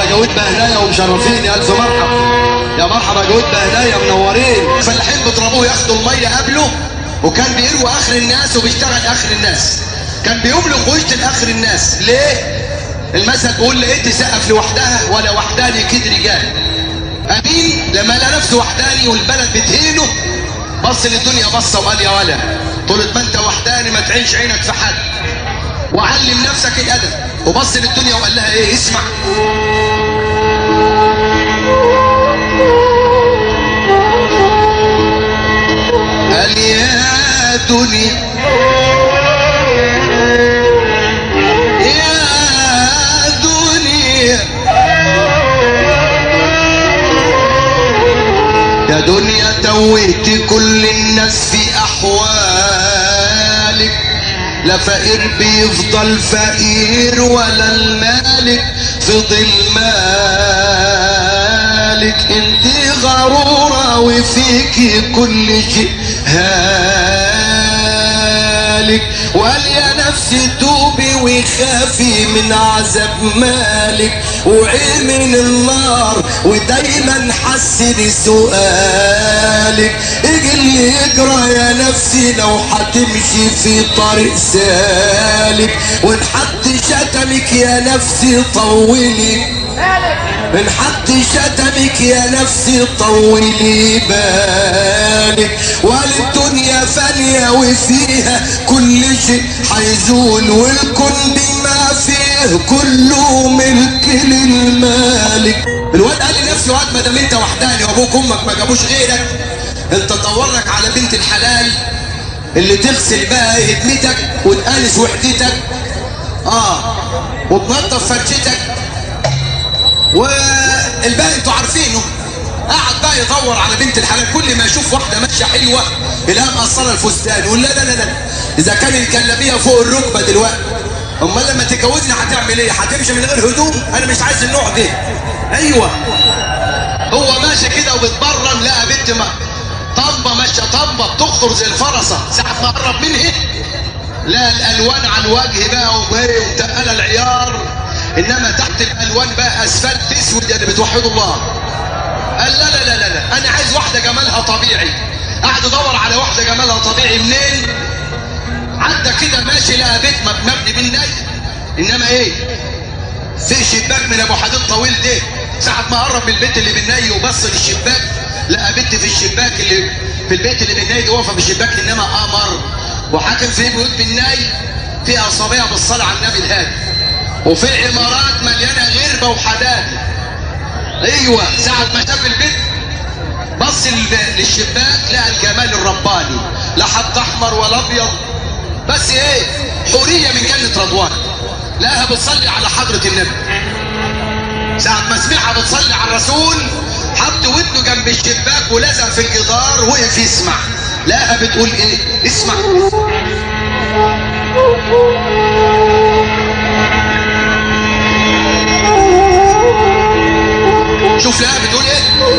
جويد بهدايا ومشرفيني الف مرحبا يا مرحبا جويد بهدايا منورين فلاحين بيضربوه ياخدوا الميه قبله وكان بيروي اخر الناس وبيشتغل اخر الناس كان بيملك ويشتل اخر الناس ليه المثل بيقول لقيت سقف لوحدها ولا وحداني كده رجال امين لما لقى نفسه وحداني والبلد بتهينه بص للدنيا بصه وقال يا ولا طول ما انت وحداني ما تعينش عينك في حد وعلم نفسك الادب وبص للدنيا وقال لها ايه اسمع قال يا دنيا يا دنيا يا دنيا توهت كل الناس في احوالك لا فقير بيفضل فقير ولا المالك فضل مالك انت غرورة وفيكي كل شيء هالك وقال يا نفسي توبي وخافي من عذاب مالك وعي من النار ودايما حسني سؤالك اجي اللي يجرى يا نفسي لو هتمشي في طريق سالك وان حد شتمك يا نفسي طولي من حد شتمك يا نفسي طولي بالك والدنيا فانية وفيها كل شيء حيزول والكون بما فيه كله ملك للمالك الواد قال لنفسه واد ما دام انت وحداني وابوك وامك ما جابوش غيرك انت دورك على بنت الحلال اللي تغسل بقى هدمتك وتقانس وحدتك اه وتنظف فرشتك والباقي انتوا عارفينه قعد بقى يدور على بنت الحلال كل ما يشوف واحده ماشيه حلوه يلاقيها مقصره الفستان يقول لا لا لا لا اذا كان الجلابيه فوق الركبه دلوقتي امال لما تتجوزني هتعمل ايه؟ هتمشي من غير هدوم؟ انا مش عايز النوع ده ايوه هو ماشي كده وبتبرم لقى بنت ما طنبه ماشيه طنبه بتخطر زي الفرسه ساعه ما قرب منها لا الالوان على الوجه بقى وهي ومتقله العيار انما تحت الالوان بقى اسفلت اسود اللي بتوحدوا الله قال لا لا لا لا لا انا عايز واحده جمالها طبيعي قعد يدور على واحده جمالها طبيعي منين عدى كده ماشي لقى بيت مبني بالني انما ايه في شباك من ابو حديد طويل ده ساعة ما قرب من البيت اللي بالني وبص للشباك لقى بنت في الشباك اللي في البيت اللي بالني دي واقفه في الشباك انما قمر وحاكم في بيوت بالني فيها صبيه بالصلاه على النبي الهادي وفي عمارات مليانه غربه وحدائق ايوه ساعة ما شاف البيت بص للشباك لقى الجمال الرباني لا حد احمر ولا ابيض بس ايه حوريه من جنه رضوان لقاها بتصلي على حضره النبي ساعة ما سمعها بتصلي على الرسول حط ودنه جنب الشباك ولزق في الجدار وقف يسمع لقاها بتقول ايه اسمع شوف لها بتقول ايه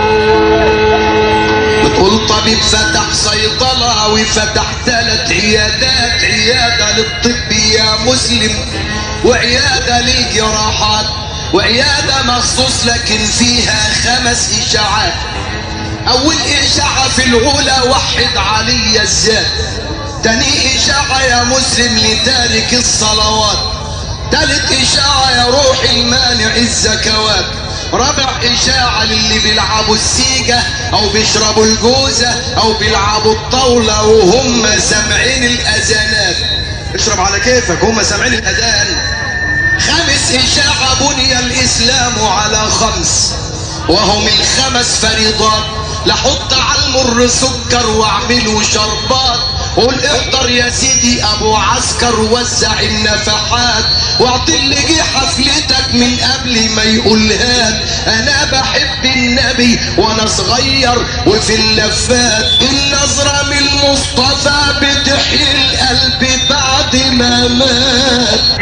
بتقول طبيب فتح صيدلة وفتح ثلاث عيادات عيادة للطب يا مسلم وعيادة للجراحات وعيادة مخصوص لكن فيها خمس إشاعات أول إشاعة في الأولى وحد علي الذات تاني إشاعة يا مسلم لتارك الصلوات تالت إشاعة يا روح المانع الزكوات رابع إشاعة للي بيلعبوا السيجة أو بيشربوا الجوزة أو بيلعبوا الطاولة وهم سامعين الأذانات اشرب على كيفك هم سامعين الأذان خامس إشاعة بني الإسلام على خمس وهم الخمس فريضات لحط على المر سكر واعملوا شربات قول احضر يا سيدي ابو عسكر وزع النفحات واعطي اللي جه حفلتك من قبل ما يقول هات انا بحب النبي وانا صغير وفي اللفات النظرة من المصطفى بتحيي القلب بعد ما مات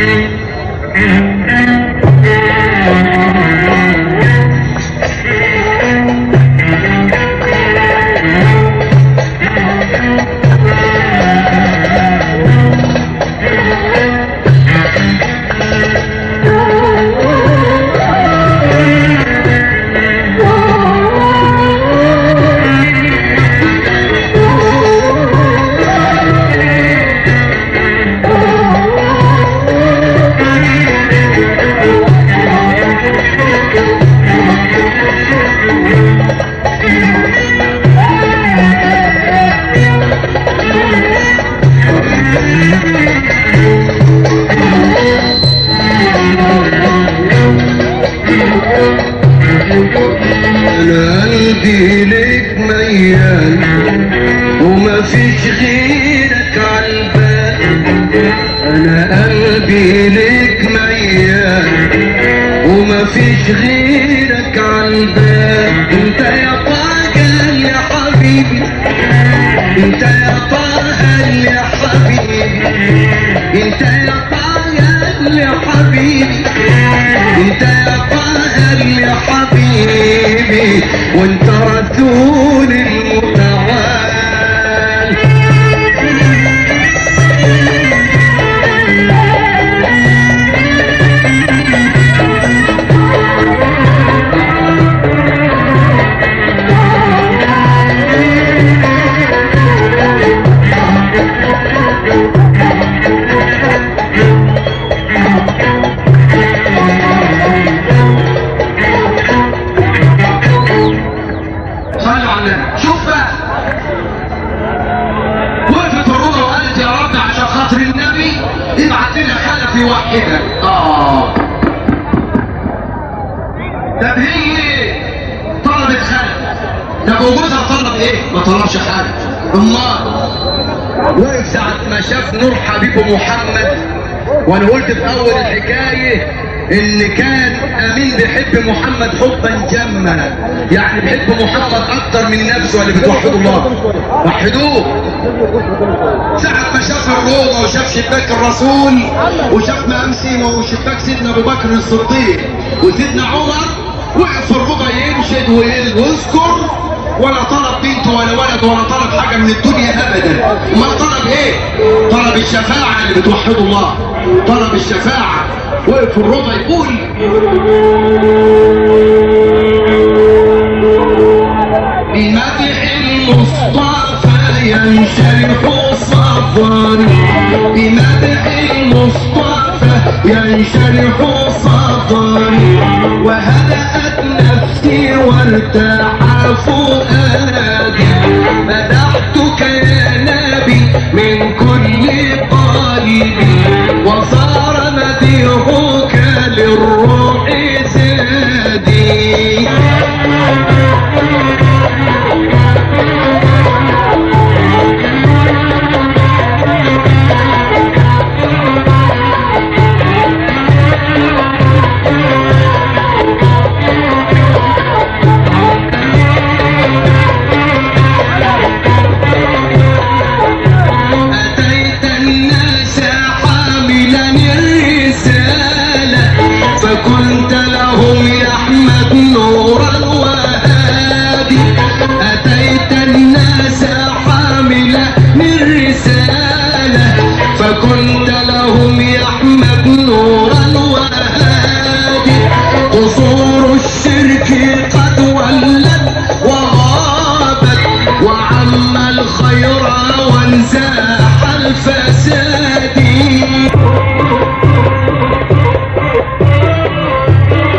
ما فيش غيرك عالبال انت يا طاقة يا حبيبي انت يا طاقة يا حبيبي انت يا طاقة يا حبيبي انت يا طاقة يا حبيبي وانت رسول المتعال صلوا على النبي شوف بقى وقفت الروضه وقالت يا رب عشان خاطر النبي ابعت لنا خلفي واحده اه طب هي ايه؟ طلبت خلف طب وجوزها طلب ايه؟ ما طلبش حاجه امال وقف ساعة ما شاف نور حبيبه محمد وانا قلت في اول الحكاية ان كان امين بيحب محمد حبا جما يعني بيحب محمد اكتر من نفسه اللي بتوحدوا الله وحدوه ساعة ما شاف الروضة وشاف شباك الرسول وشاف مقام سيما وشباك سيدنا ابو بكر الصديق وسيدنا عمر وقف في الروضة ينشد ويذكر ولا طلب بنت ولا ولد ولا طلب حاجة من الدنيا ابدا ما طلب ايه طلب الشفاعة اللي بتوحدوا الله طلب الشفاعة وقف في الروضة يقول بمدح المصطفى ينشرح صدري بمدح المصطفى ينشرح صدري وهدأت نفسي وارتاح فؤادي مدحتك يا نبي من كل قلبي وصار مديحك للروح زادي أتيت الناس حاملا الرسالة فكنت لهم يا أحمد نورا وهادي أتيت الناس حاملا الرسالة فكنت لهم يا أحمد نورا وهادي قصور الشرك قد ولت وغابت وعم الخير وانزاح الفساد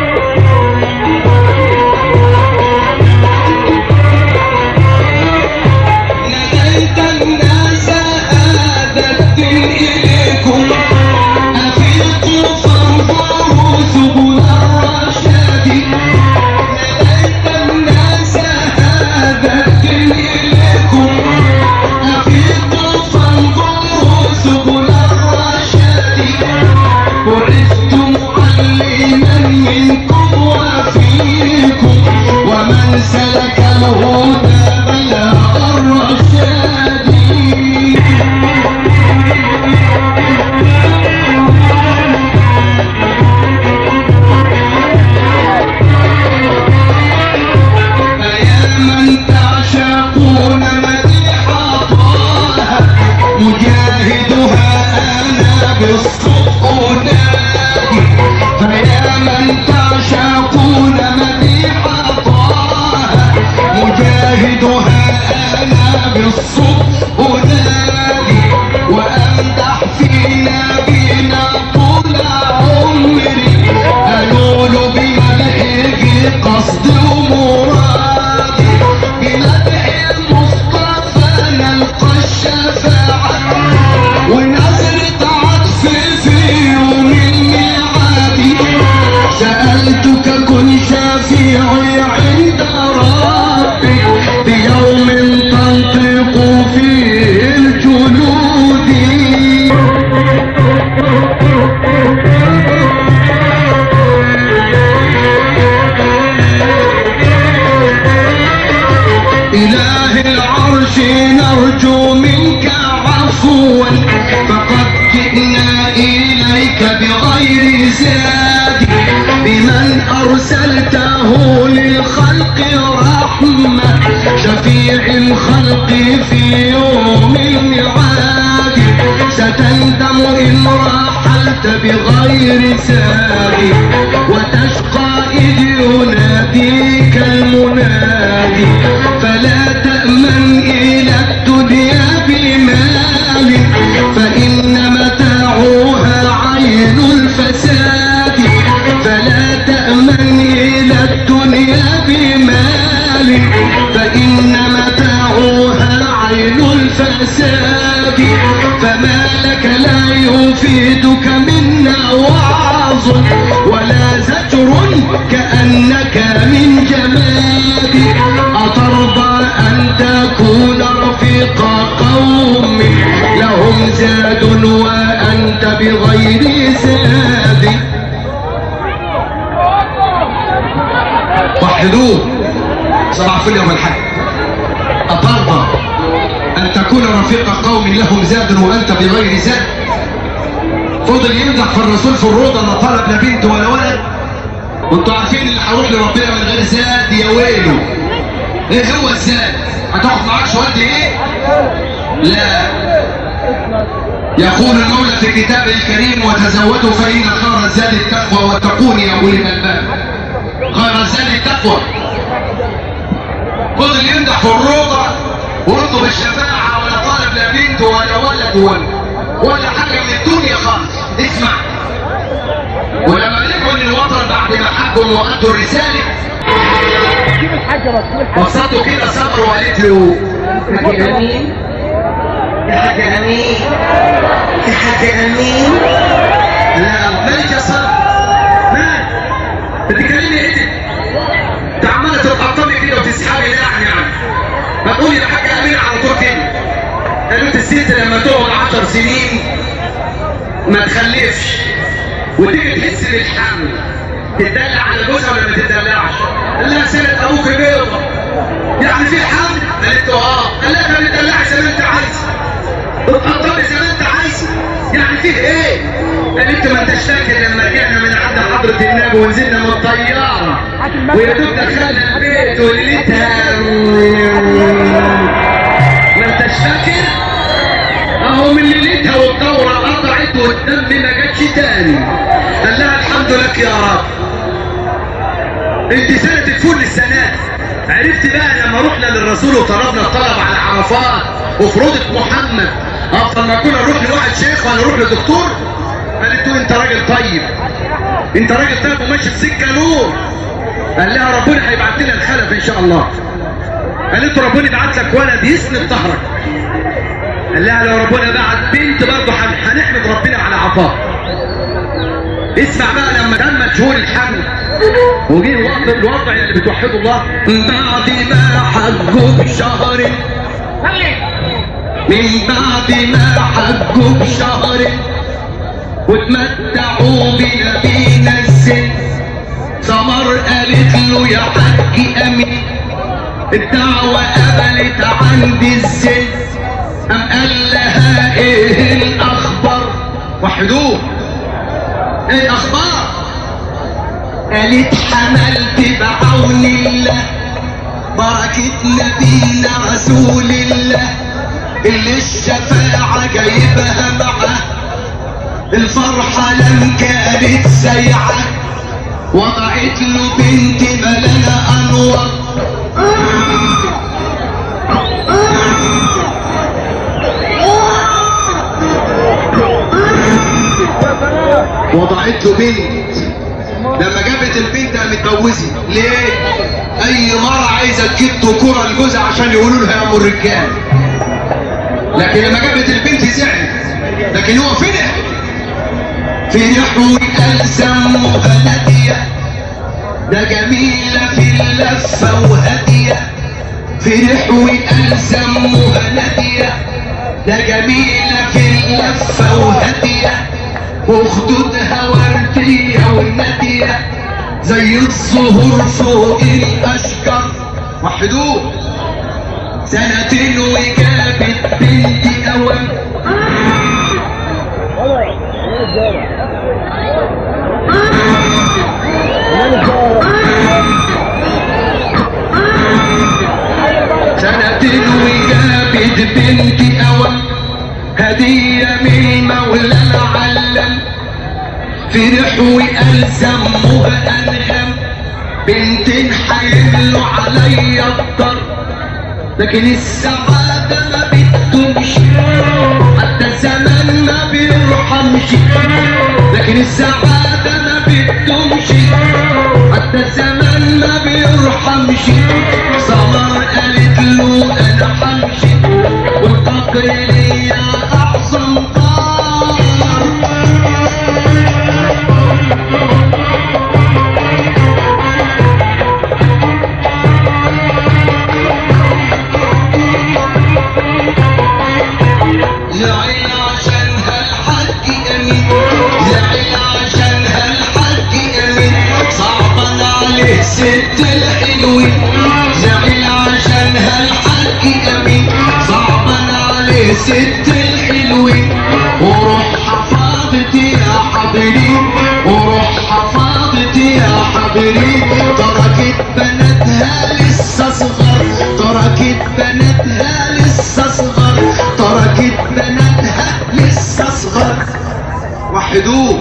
أرسلته للخلق رحمة شفيع الخلق في يوم الميعاد ستندم إن رحلت بغير سابي وتشقى إذ يناديك المنادي فلا تأمن إلى الدنيا بمال فإن متاعها عين الفساد فلا تأمن إلى الدنيا بمال فإن متاعها عين الفساد فما لك لا يفيدك منا وعظ ولا زجر كأنك من جماد أترضى أن تكون رفيق قوم لهم زاد وأنت بغير زاد وحدوه صباح الفل يوم الحج أترضى أن تكون رفيق قوم لهم زاد وأنت بغير زاد فضل يمدح في الرسول في الروضة ما طلب لا بنت ولا ولد وانتوا عارفين اللي هيروح لربنا من غير زاد يا ويله ايه هو الزاد هتاخد معاك شوال ايه لا يقول المولى في كتابه الكريم وتزودوا فإن خير الزاد التقوى واتقون يا أولي الألباب خير الزاد التقوى فضل يمدح في الروضة ويطلب الشفاعة ولا طالب لا بنت ولا ولد ولا ولا حاجة من الدنيا خالص اسمع ولما رجعوا للوطن بعد ما حجوا وأدوا الرسالة بسطوا كده صبر وقالت له حاج أمين يا حاج أمين يا حاج أمين لا مالك يا صبر مالك بتتكلمي ايه انت عماله تتقطمي كده وتسحبي لحن يعني ما تقولي يا حاج امين على طول كده قالت الست لما تقعد 10 سنين ما تخلفش وتيجي تحس بالحمل تدلع على جوزها ولا ما تدلعش؟ قال لها سنة ابوك بيضة يعني في حمل؟ قالت له اه قال لها ما تدلعي زي ما انت عايزه بتقطمي زي ما انت عايزه يعني فيه ايه؟ قالت له ما انتش فاكر لما رجعنا من عند حضرة النبي ونزلنا من الطيارة ويا دوب دخلنا البيت وليلتها ما انتش فاكر؟ اهو من ليلتها والدورة قطعت والدم ما جاتش تاني قال لها الحمد لك يا رب انت سنة الفل السنة عرفت بقى لما رحنا للرسول وطلبنا الطلب على عرفات وفروضة محمد افضل ما كنا نروح لواحد شيخ ولا نروح لدكتور قالت له انت راجل طيب انت راجل طيب وماشي في سكه نور قال لها ربنا هيبعت لنا الخلف ان شاء الله قالت له ربنا يبعت لك ولد يسند ظهرك قال لها لو ربنا بعت بنت برضه هن- هنحمد ربنا على عطاء اسمع بقى لما تمت شهور الحمل وجه الوضع الوضع اللي بتوحدوا الله بعد ما حجوا بشهر من بعد ما حجوا بشهر وتمتعوا بنبينا السن سمر قالت له يا حاج امين الدعوة قبلت عندي السن أم قال لها ايه الاخبار وحدوه ايه الاخبار قالت حملت بعون الله بركة نبينا رسول الله اللي الشفاعة جايبها معاه الفرحة لم كانت سيعة وضعت له بنت ملنا أنور وضعت له بنت لما جابت البنت قامت متجوزه ليه؟ أي مرة عايزة تجيب ذكورة لجوزها عشان يقولوا لها يا أم الرجال لكن لما جابت البنت زعلت لكن هو فرح فرح وقال سموها نادية ده جميلة في اللفة وهادية فرح وقال سموها نادية ده جميلة في اللفة وهادية وخدودها وردية ونادية زي الزهور فوق الأشجار وحدوه سنتين وجابت بنتي أوام سنة وجابت بنتي أول هدية من مولى العلم فرح وقال سموها أنغم بنتين حيملوا عليا الضر لكن السعادة ما بتدومش حتى الزمن ما بيرحمش لكن السعادة ما بتدومش حتى الزمن ما بيرحمش سمر قالت له انا حمشي والقبر ليا اعظم دار زعل عشان هالحق امين زعل عشان هالحق امين صعبان عليه ست الحلوين زعل عشان هالحق امين صعبان عليه ست الحلوين وروح حفاظتي يا حبيبي وروح حفاظتي يا حبيبي تركت بناتها لسه صغر تركت بناتها لسه صغر تركت بناتها لسه صغر وحدوه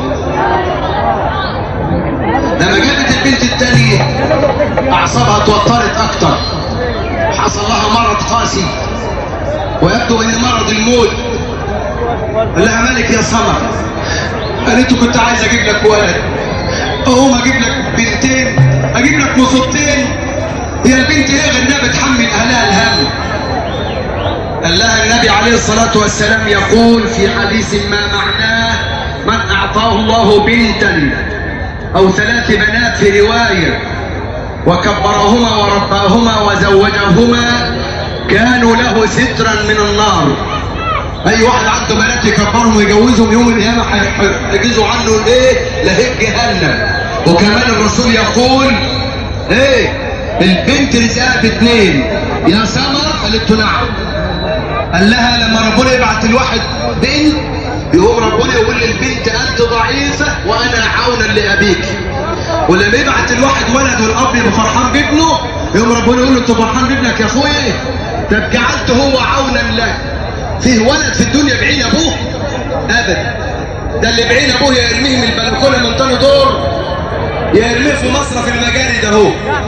لما جابت البنت التانية اعصابها اتوترت اكتر حصل لها مرض قاسي ويبدو ان مرض الموت قال لها مالك يا سمر قالت له كنت عايز اجيب لك ولد اقوم اجيب لك بنتين اجيب لك مصيبتين هي البنت ايه غير انها بتحمل اهلها الهم قال لها النبي عليه الصلاة والسلام يقول في حديث ما معناه من أعطاه الله بنتا أو ثلاث بنات في رواية وكبرهما ورباهما وزوجهما كانوا له سترا من النار أي واحد عنده بنات يكبرهم ويجوزهم يوم القيامة هيحجزوا عنه الإيه؟ لهيب جهنم وكمان الرسول يقول إيه؟ البنت رزقها باتنين يا سمر قالت له نعم قال لها لما ربنا يبعت الواحد بنت يقوم ربنا يقول للبنت انت ضعيفه وانا عونا لابيك ولما يبعت الواحد ولد والاب يبقى فرحان بابنه يقوم ربنا يقول له انت فرحان بابنك يا اخويا طب جعلت هو عونا لك فيه ولد في الدنيا بعين ابوه ابدا ده اللي بعين ابوه يا يرميه من البلكونه من تاني دور يا يرميه في مصرف المجاري ده هو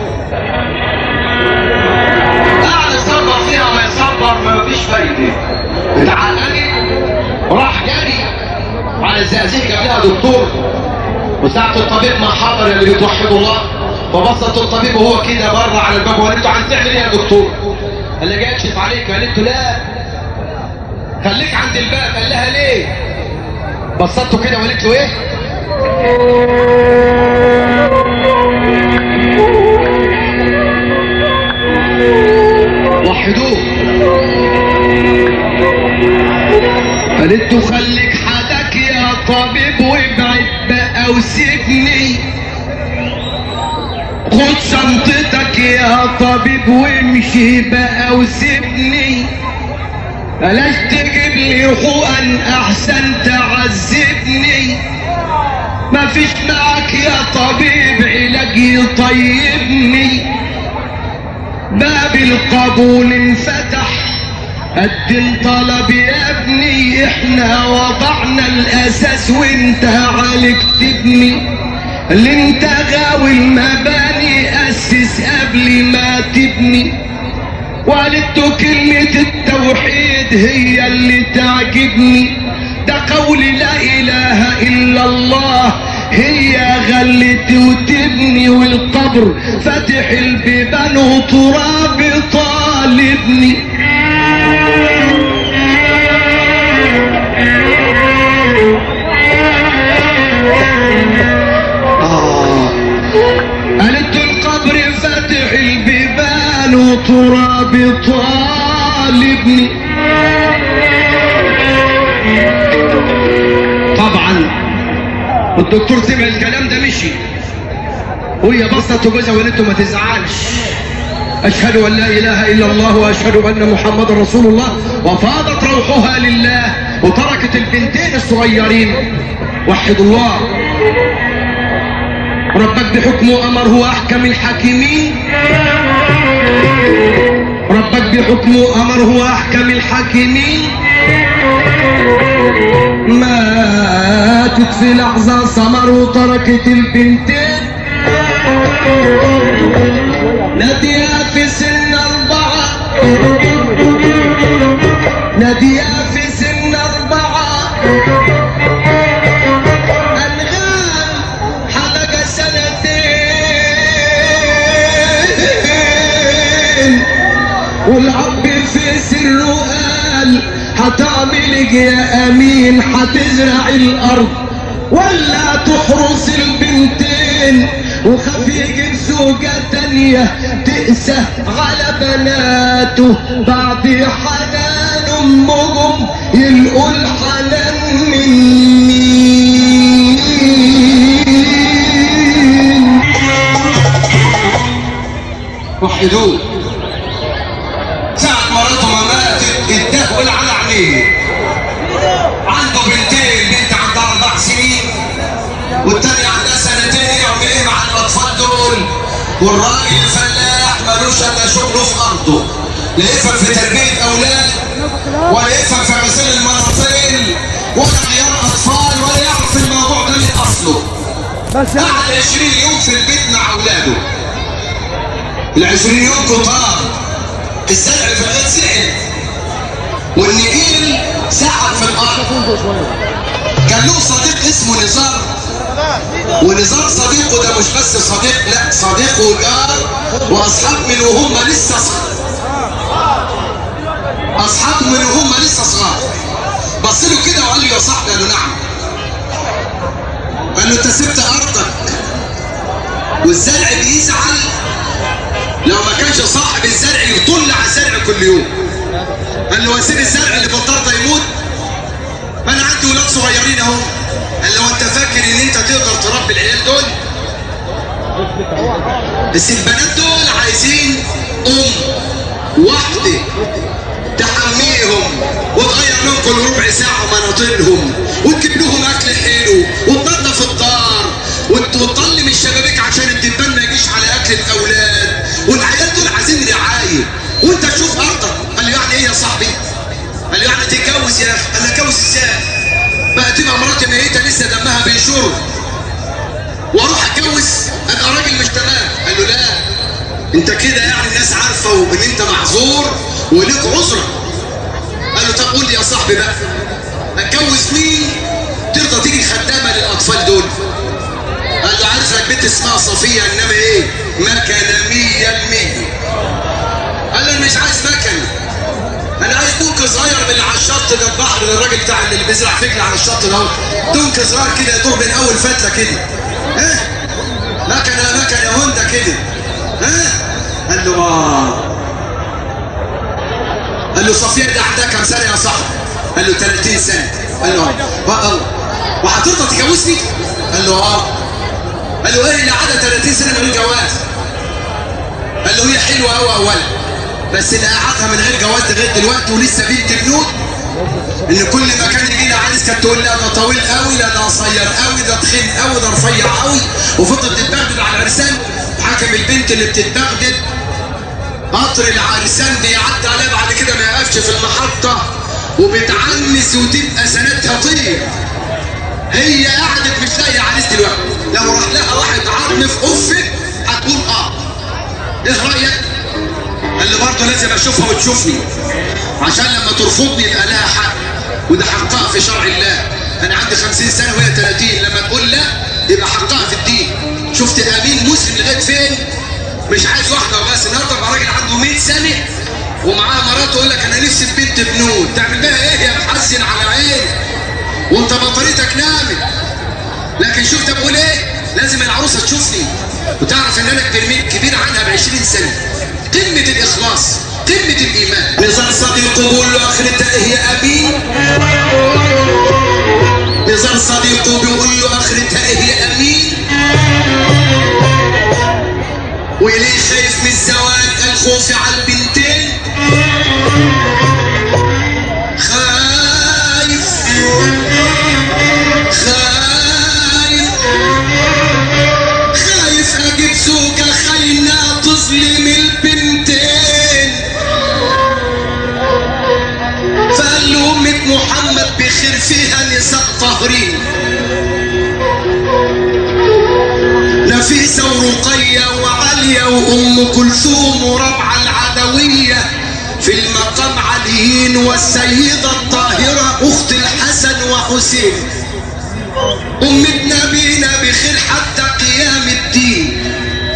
قاعد يصبر فيها ما يصبر ما فيش فايده اتعقلي راح جري على الزقازيق جاب لها دكتور وساعة الطبيب ما حضر اللي بتوحد الله فبصت الطبيب وهو كده بره على الباب وقالت له عايز تعمل ايه يا دكتور؟ قال لي جاي اكشف عليك قالت له لا خليك عند الباب قال لها ليه؟ بصته كده وقالت له ايه؟ وحدوه قالت له خليك حدك يا طبيب وابعد بقى وسيبني خد شنطتك يا طبيب وامشي بقى وسيبني بلاش تجيب لي حقن احسن تعذبني مفيش معاك يا طبيب علاج يطيبني باب القبول انفتح قدم طلب يا ابني احنا وضعنا الاساس وانت عليك تبني اللي انت غاوي المباني اسس قبل ما تبني وقالت له كلمة التوحيد هي اللي تعجبني ده قول لا اله الا الله هي غلت وتبني والقبر فاتح البيبان وتراب طالبني آه. قالت القبر فاتح البيبان وتراب طالبني طبعا الدكتور سمع الكلام ده مشي وهي بصت جوزها وقالت له ما تزعلش اشهد ان لا اله الا الله واشهد ان محمد رسول الله وفاضت روحها لله وتركت البنتين الصغيرين وحدوا الله ربك بحكمه امر هو احكم الحاكمين ربك بحكمه امر هو احكم الحاكمين ماتت في لحظة سمر وتركت البنتين نادية في سن أربعة نادية في سن أربعة أنغام حلقة سنتين والعب في سره قال هتعمل إيه يا امين هتزرع الارض ولا تحرس البنتين وخاف يجيب زوجة تانية تقسى على بناته بعد حنان امهم يلقوا الحنان مني وحدوه ساعة مراته ما ماتت اتهول على عينيه عنده بنتين بنت عندها اربع سنين والتانية عندها سنتين يعمل ايه مع الاطفال دول والراجل الفلاح ملوش الا شغله في ارضه لا يفهم في تربية اولاد ولا يفهم في غسيل المناطيل ولا عيار اطفال ولا يعرف الموضوع ده من اصله قعد 20 يوم في البيت مع اولاده العشرين يوم كتار الزرع في الغيط زعل والنجيل سحب في الارض كان له صديق اسمه نزار ونزار صديقه ده مش بس صديق لا صديق وجار واصحاب من وهم لسه صغار اصحاب من وهم لسه صغار بص له كده وقال له يا صاحبي قال له نعم قال له انت سبت ارضك والزرع بيزعل لو ما كانش صاحب الزرع يطل على الزرع كل يوم قال له واسيب الزرع اللي في الدار ده يموت ما انا عندي ولاد صغيرين اهو قال له انت فاكر ان انت تقدر تربي العيال دول بس البنات دول عايزين ام واحده تحميهم وتغير لهم كل ربع ساعه مناطيلهم وتجيب لهم اكل حلو وتنظف الدار وت- وتطلم الشبابيك عشان الدبان ما يجيش على اكل الاولاد والعيال دول عايزين رعايه وانت تشوف ارضك قال له يعني ايه يا صاحبي؟ قال له يعني تتجوز يا اخي قال له اتجوز ازاي؟ بقى تبقى مراتي ميته لسه دمها بينشر واروح اتجوز ابقى راجل مش تمام قال له لا انت كده يعني الناس عارفه ان انت معذور وليك عذرك قال له طب قول لي يا صاحبي بقى اتجوز مين ترضى تيجي خدامه للاطفال دول قال له عارف لك بنت اسمها صفيه انما ايه مكنه 100% قال له انا مش عايز مكنه انا عايز دونك صغير من اللي على الشط ده البحر الراجل بتاع اللي بيزرع فجل على الشط ده دونك صغير كده يدور من اول فتله كده ها مكنه مكنه هوندا كده ها قال له اه قال له صفيه دي عندها كام سنه يا صاحبي قال له 30 سنه قال له اه بقى الله وهترضى تجوزني قال له اه قال له ايه اللي عدى 30 سنه من غير جواز قال له هي حلوه قوي اولا بس اللي قعدها من غير جواز لغايه دلوقتي ولسه بنت بنوت ان كل ما كان يجي لها عريس كانت تقول لا ده طويل قوي لا ده قصير قوي ده تخين قوي ده رفيع قوي وفضلت تتبغدد على العرسان حكم البنت اللي بتتبغدد قطر العرسان بيعدي عليها بعد كده ما يقفش في المحطه وبتعنس وتبقى سنتها طير هي قعدت مش لاقيه عريس دلوقتي لو راح لها واحد عظم في قفك هتقول اه ايه رايك؟ قال لي برضه لازم اشوفها وتشوفني عشان لما ترفضني يبقى لها حق وده حقها في شرع الله انا عندي 50 سنه وهي 30 لما تقول لا يبقى حقها في الدين شفت امين مسلم لغايه فين مش عايز واحده بس النهارده يبقى راجل عنده 100 سنه ومعاه مراته يقول لك انا نفسي في بنت بنوت تعمل بها ايه يا محزن على عيني وانت بطاريتك نامت لكن شفت بقول ايه لازم العروسه تشوفني وتعرف ان انا كبير كبير عنها ب 20 سنه قمه الاخلاص قمه الايمان نزار صديقه بيقول له اخرتها ايه يا امين نزار صديقه بيقول له اخرتها ايه يا امين وليه خايف من الزواج الخوف على البنتين خايف خايف نساء طاهرين نفيسة ورقية وعالية وأم كلثوم وربعة العدوية في المقام عليين والسيدة الطاهرة أخت الحسن وحسين أمتنا بينا بخير حتى قيام الدين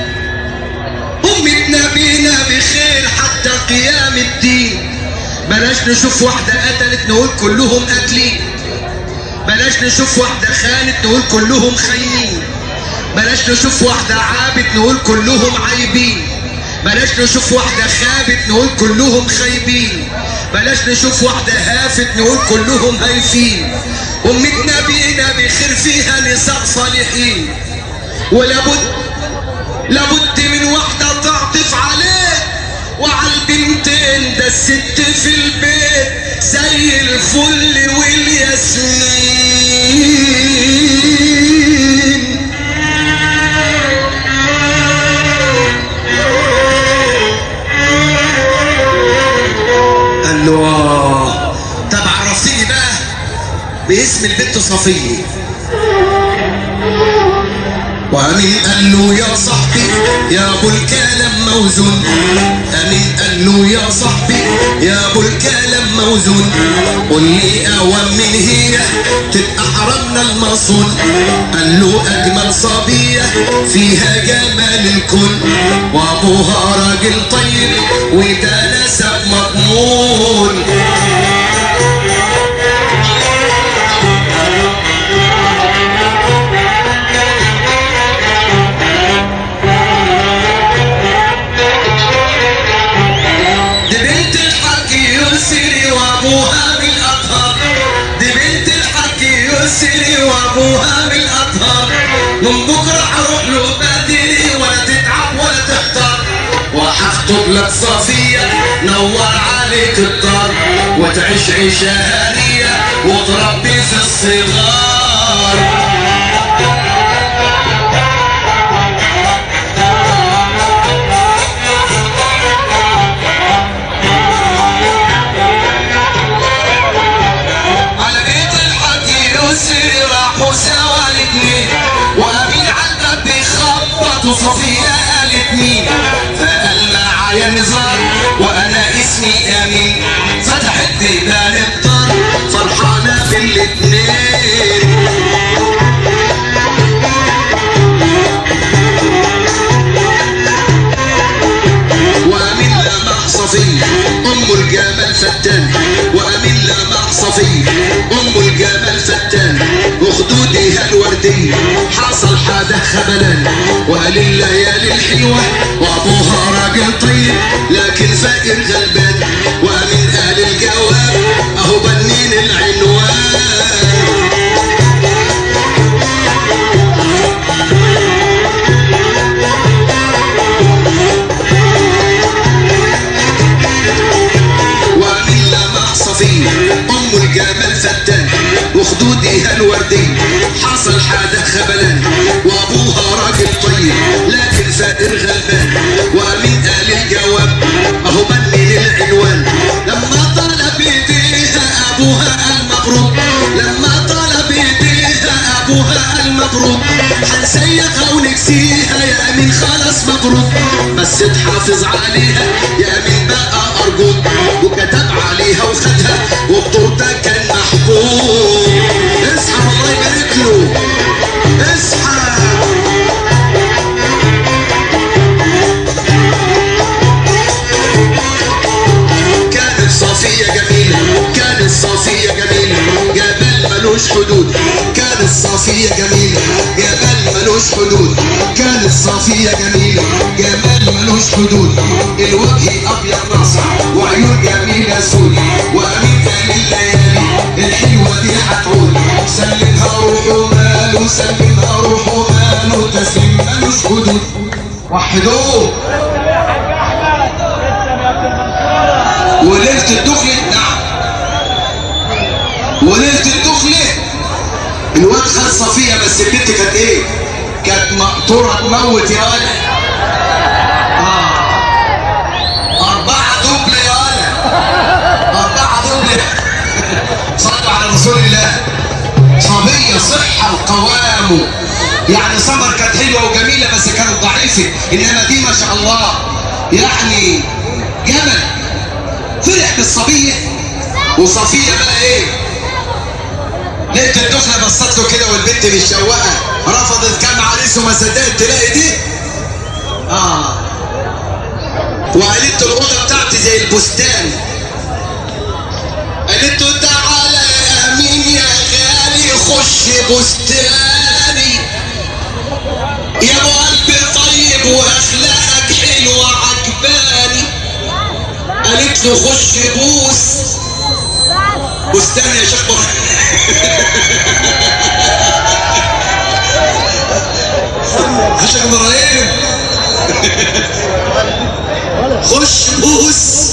أمتنا بينا بخير حتى قيام الدين بلاش نشوف واحدة قتلت نقول كلهم قاتلين بلاش نشوف واحدة خانت نقول كلهم خاينين بلاش نشوف واحدة عابت نقول كلهم عايبين بلاش نشوف واحدة خابت نقول كلهم خايبين بلاش نشوف واحدة هافت نقول كلهم هايفين أمتنا بينا بخير فيها نساء صالحين ولابد لابد من واحدة تعطف عليه وعلى البنتين ده الست في البيت زي الفل والياسمين قال له آه. طب عرفتني بقى باسم البنت صفيه وأمين قال له يا صاحبي يا ابو الكلام موزون أمين قال له يا صاحبي يا ابو الكلام موزون قل لي أوام من هي تبقى حرمنا المصون قال له أجمل صبية فيها جمال الكل وأبوها راجل طيب وده نسب مضمون دي بنت الحاج يسري وابوها من الاطهار دي بنت الحاج يسري وابوها من الاطهار من بكره هروح له بدري ولا تتعب ولا تحتار وهخطب لك صفيه نور عليك الدار وتعيش عيشه هانيه وتربي في الصغار على بيت الحاج يسري راحوا سوا الاتنين وامين عالباب بيخبط وصفية قالت مين فقال معايا نزار وانا اسمي امين فتحت بيبان الدار فرحانة في الاتنين وامين لمح صفي ام الجمال فتان وامين لمح صفي ام الجمال فتان وخدودها الوردي حصل حدا خبلان وقال الليالي الحلوة وابوها راجل طيب لكن فقير غلبان وامين قال الجواب اهو بنين العنوان وامين لمح صفي ام الجمال فتان وخدودها الوردي حصل حدا خبلان وابوها راجل طيب لكن فقير غلبان وامين قال الجواب اهو بني العنوان لما طلب ايديها ابوها قال مبروك لما طلب ايديها ابوها قال مبروك هنسيخها ونكسيها يا امين خلاص مبروك بس تحافظ عليها يا امين بقى ارجوك وكتب عليها وخدها والدور ده كان محبوب اصحى الله يبارك له اصحى كانت صافية جميلة كانت صافية جميلة جبال ملوش حدود كانت صافية جميلة جبال ملوش حدود كانت صافية جميلة جمال ملوش حدود الوجه أبيض ناصع وعيون جميلة سود وأمين قال الليالي الحلوة دي هتعود سلمها روح وماله سلمها روح وماله تسليم ملوش حدود وحدوه وليلة الدخل نعم وليلة الدخل الواد خد صفية بس البنت كانت ايه؟ كانت مقطورة تموت يا ولد آه. أربعة دبل يا ولد أربعة دبل صلوا على رسول الله يكفي انما دي ما شاء الله يعني جبل فرح بالصبيه وصفيه بقى ايه لقيت الدخله بصت له كده والبنت متشوقه رفضت كام عريس وما صدقت تلاقي دي اه وقالت له الاوضه بتاعتي زي البستان قالت له تعالى يا امين يا غالي خش بستاني يا ابو قلبي طيب واخلاقك حلوه عجباني قالت له خش بوس بستان يا شيخ يا شيخ ابراهيم خش بوس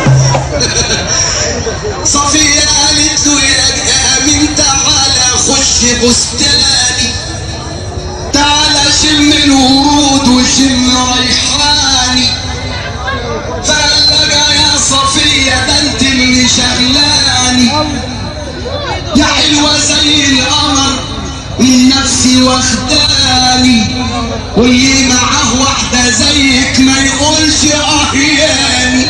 صفية قالت له يا امين تعالى خش بستاني تعالى شم الورود وشم ريحاني فقال يا صفية ده انت اللي شغلاني يا حلوة زي القمر من نفسي واخداني واللي معاه واحدة زيك ما يقولش اهياني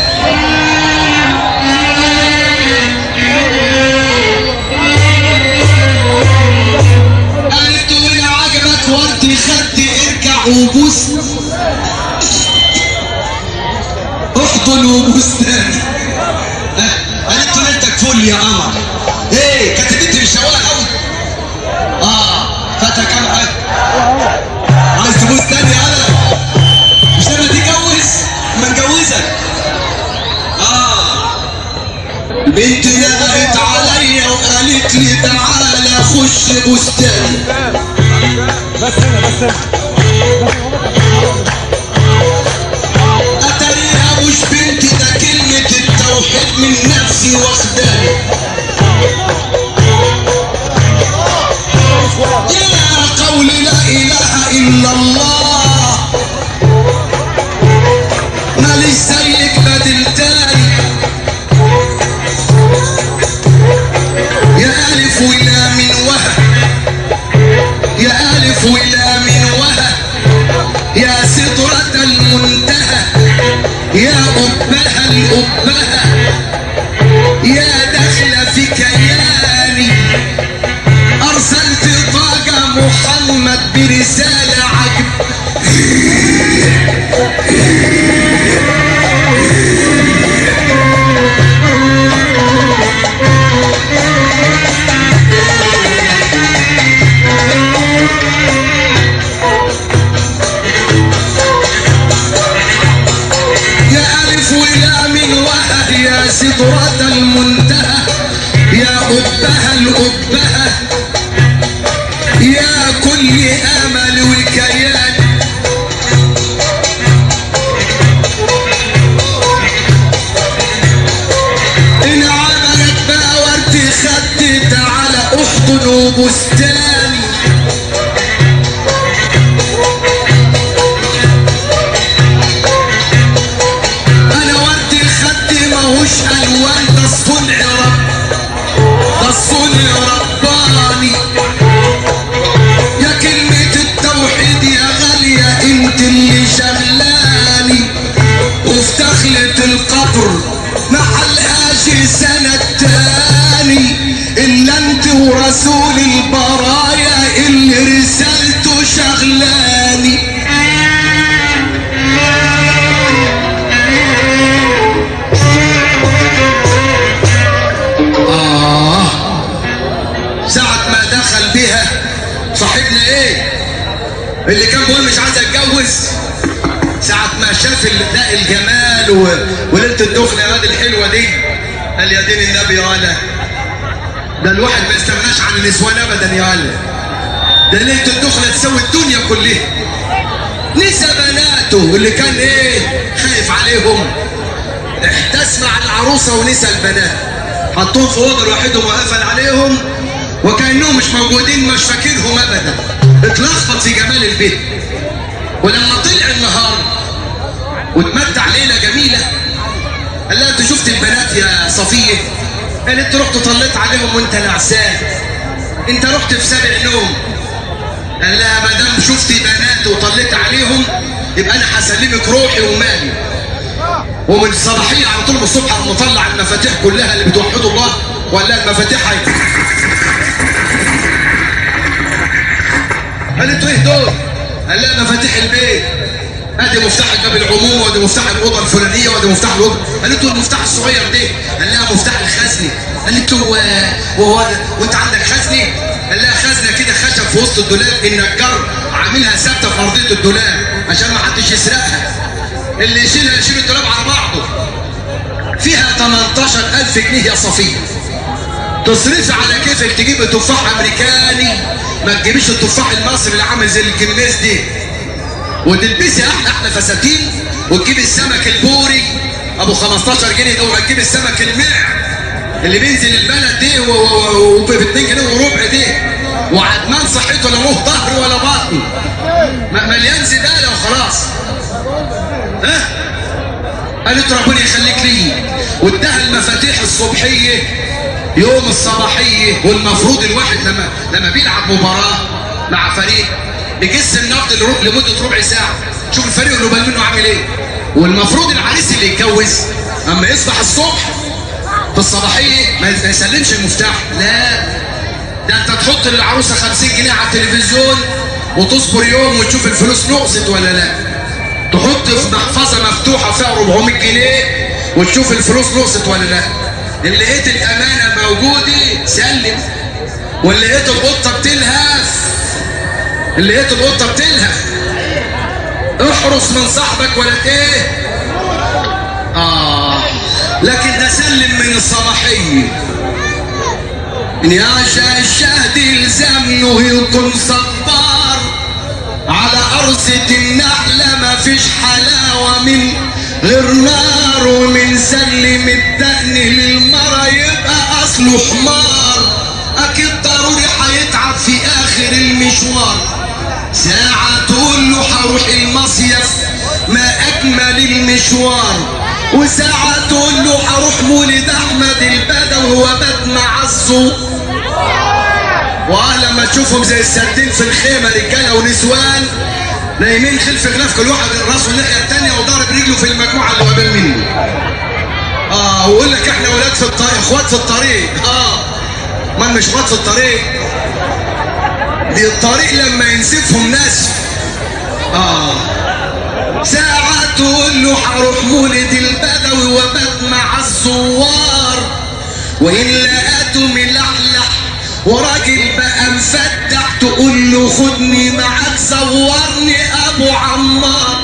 قالت له ان عجبك ورد خدي ارجع وبوس احضن وبوس تاني ها؟ قالت له انت كفول يا قمر ايه كانت البنت مشوقه قوي اه فاتها كام حاجه عايز تبوس تاني يالا مش لما تتجوز ما نجوزك اه البنت نقلت عليا وقالت لي تعالى خش بستاني بس هنا بس هنا اتريها مش بنتي ده كلمة التوحيد من نفسي واخداني يا قول لا اله الا الله ماليش زيك بدل تاني يا الف ولا من وهب يا الف ولا من وهب يا سدرة المنتهى يا أبها الأبها يا دخل في كياني أرسلت طاقة محمد برسالة عجب يا ألف ولا من وهب يا سدرة المنتهى يا أبها الأبها يا كل أمل وكيان إن عملت بقى ورد خدي تعالى أحضن بستاني انا ورد خدي ماهوش الوان ده الصنع رب ده الصنع رباني يا كلمة التوحيد يا غالية انت اللي شغلاني وفي دخلة القبر محلهاش سنة تاني الا انت ورسول البرايا اللي رسالته شغلاني آه ساعة ما دخل بها صاحبنا ايه اللي كان بيقول مش عايز اتجوز ساعة ما شاف ال- ده الجمال و... وليلة الدخلة يا واد الحلوة دي قال يا دين النبي يالا ده الواحد ما يستغناش عن النسوان ابدا يالا ده ليلة الدخلة تسوي الدنيا كلها نسى بناته اللي كان ايه خايف عليهم احتس مع العروسة ونسى البنات حطوهم في اوضه لوحدهم وقفل عليهم وكانهم مش موجودين مش فاكرهم ابدا اتلخبط في جمال البيت ولما طلع النهار واتمتع ليله جميله قال لها انت شفت البنات يا صفيه قالت رحت طليت عليهم وانت نعسان انت رحت في سابع نوم قال لها ما دام شفتي بنات وطليت عليهم يبقى انا هسلمك روحي ومالي ومن الصباحيه على طول الصبح انا مطلع المفاتيح كلها اللي بتوحدوا الله ولا المفاتيح هي قالت له ايه دول؟ قال لها مفاتيح البيت ادي مفتاح الباب العمومي وادي مفتاح الاوضه الفلانيه وادي مفتاح الاوضه قالت له المفتاح الصغير ده قال لها مفتاح الخزنه قالت له و- وهو وانت عندك خزنه قال لها خزنه كده خشب في وسط الدولاب النجار عاملها ثابته في ارضيه الدولاب عشان ما حدش يسرقها اللي يشيلها يشيل الدولاب على بعضه فيها 18000 جنيه يا صفيه تصرفي على كيفك تجيبي تفاح امريكاني ما تجيبيش التفاح المصري اللي عامل زي الكنيس دي وتلبسي احلى احلى فساتين وتجيبي السمك البوري ابو 15 جنيه ده وهتجيبي السمك المع اللي بينزل البلد دي وب 2 جنيه وربع دي وعدمان صحته لا له ظهر ولا بطن م- مليان زباله وخلاص ها قالت ربنا يخليك لي واداها المفاتيح الصبحيه يوم الصباحيه والمفروض الواحد لما لما بيلعب مباراه مع فريق بيجس النبض لرو- لمده ربع ساعه شوف الفريق اللي قبل منه عامل ايه والمفروض العريس اللي يتجوز اما يصبح الصبح في الصباحيه ما ما يسلمش المفتاح لا ده انت تحط للعروسه 50 جنيه على التلفزيون وتصبر يوم وتشوف الفلوس نقصت ولا لا تحط في محفظه مفتوحه فيها 400 جنيه وتشوف الفلوس نقصت ولا لا اللي لقيت الامانه موجوده سلم واللي لقيت القطه بتلهف اللي لقيت القطه بتلهف احرص من صاحبك ولا ايه اه لكن ده سلم من الصباحيه يا الشهد يلزمنه يكون صبار على أرصة النحلة ما فيش حلاوة من غير نار ومن سلم الدقن للمرة يبقى أصله حمار أكيد ضروري هيتعب في آخر المشوار ساعة تقول له هروح المصيف ما أجمل المشوار وساعة تقول له هروح مولد أحمد البدوي وبات مع الصوت واه لما تشوفهم زي السردين في الخيمة رجالة ونسوان نايمين خلف خلاف كل واحد راسه الناحية التانية وضارب رجله في المجموعة اللي قبل منه اه ويقول لك احنا ولاد في الطريق اخوات في الطريق اه ما مش اخوات في الطريق دي الطريق لما ينسفهم نسف اه ساعة تقول له هروح مولد البدوي وبات مع الزوار وإن لقاته ملحلح وراجل بقى مفتح تقول له خدني معاك زورني أبو عمار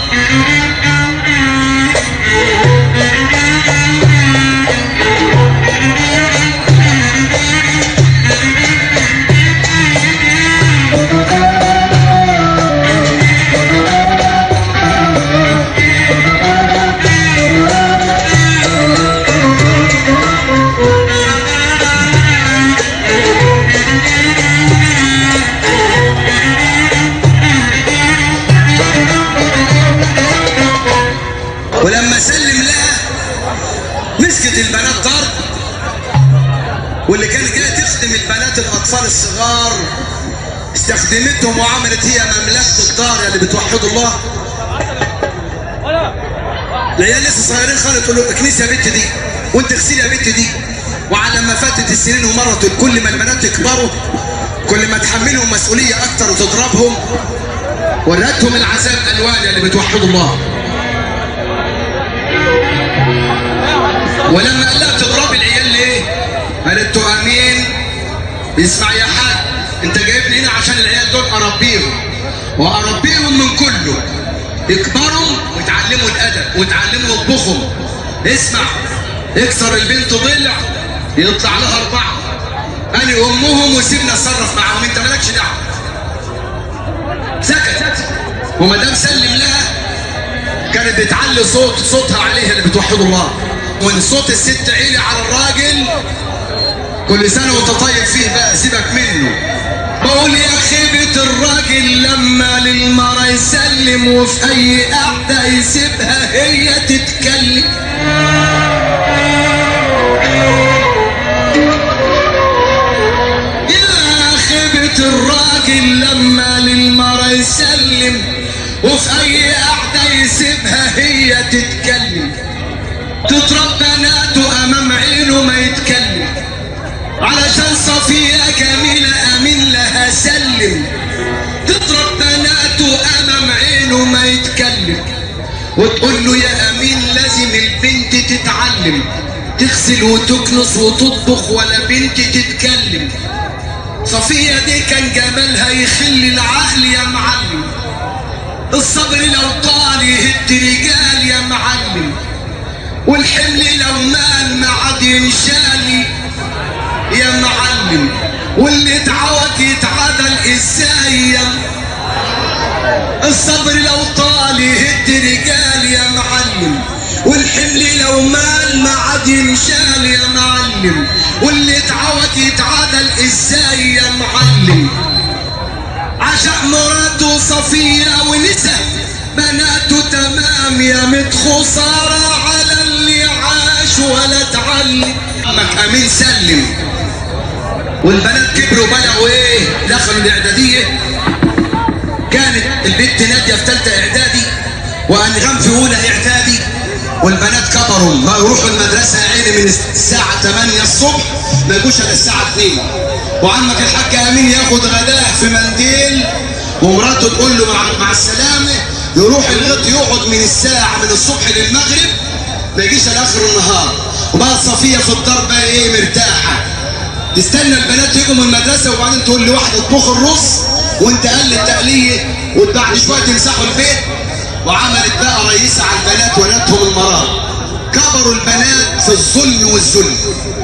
ولما سلم لها مسكت البنات ضرب واللي كانت جايه تخدم البنات الاطفال الصغار استخدمتهم وعملت هي مملكه الدار اللي بتوحدوا الله العيال لسه صغيرين خالص تقول له اكنسي يا بنت دي وانت اغسلي يا بنت دي وعلى ما فاتت السنين ومرت كل ما البنات يكبروا كل ما تحملهم مسؤوليه اكتر وتضربهم ورتهم العذاب الوان اللي بتوحدوا الله ولما قال لها تضرب العيال ليه؟ قالت له امين اسمع يا حاج انت جايبني هنا عشان العيال دول اربيهم واربيهم من كله يكبروا ويتعلموا الادب ويتعلموا يطبخهم اسمع اكسر البنت ضلع يطلع لها اربعه انا امهم وسيبنا اتصرف معاهم انت مالكش دعوه سكت وما دام سلم لها كانت بتعلي صوت صوتها عليها اللي بتوحدوا الله وان صوت الست عيلي على الراجل كل سنه وانت طيب فيه بقى سيبك منه بقول يا خيبة الراجل لما للمرة يسلم وفي أي قعدة يسيبها هي تتكلم يا خيبة الراجل لما للمرة يسلم وفي أي قعدة صفية تتكلم تضرب بناته امام عينه ما يتكلم علشان صفية جميلة امين لها سلم تضرب بناته امام عينه ما يتكلم وتقول له يا امين لازم البنت تتعلم تغسل وتكنس وتطبخ ولا بنت تتكلم صفية دي كان جمالها يخلي العقل يا معلم الصبر لو طال يهد رجال يا معلم والحمل لو مال ما عاد ينشال يا معلم واللي اتعود يتعدل ازاي يا الصبر لو طال يهد رجال يا معلم والحمل لو مال ما عاد ينشال يا معلم واللي اتعود يتعادل ازاي يا معلم عشق مراته صفية ونسى بناته تمام يا مت خسارة على اللي عاش ولا اتعلم امك امين سلم والبنات كبروا بلغوا ايه دخلوا الاعدادية كانت البنت نادية في ثالثة اعدادي وانغام في اولى اعدادي والبنات كبروا ما يروحوا المدرسة يا عيني من الساعة 8 الصبح ما يجوش الا الساعة 2 وعمك الحاج امين ياخد غداه في منديل ومراته تقول له مع, مع السلامة يروح الغط يقعد من الساعة من الصبح للمغرب ما يجيش الا اخر النهار وبقت صفية في الدار بقى ايه مرتاحة تستنى البنات يجوا من المدرسة وبعدين تقول لواحد اطبخ الرز وانت قل التقلية وبعد شوية تمسحوا البيت وعملت بقى رئيسة على البنات ولادهم المرار كبروا البنات في الظلم والذل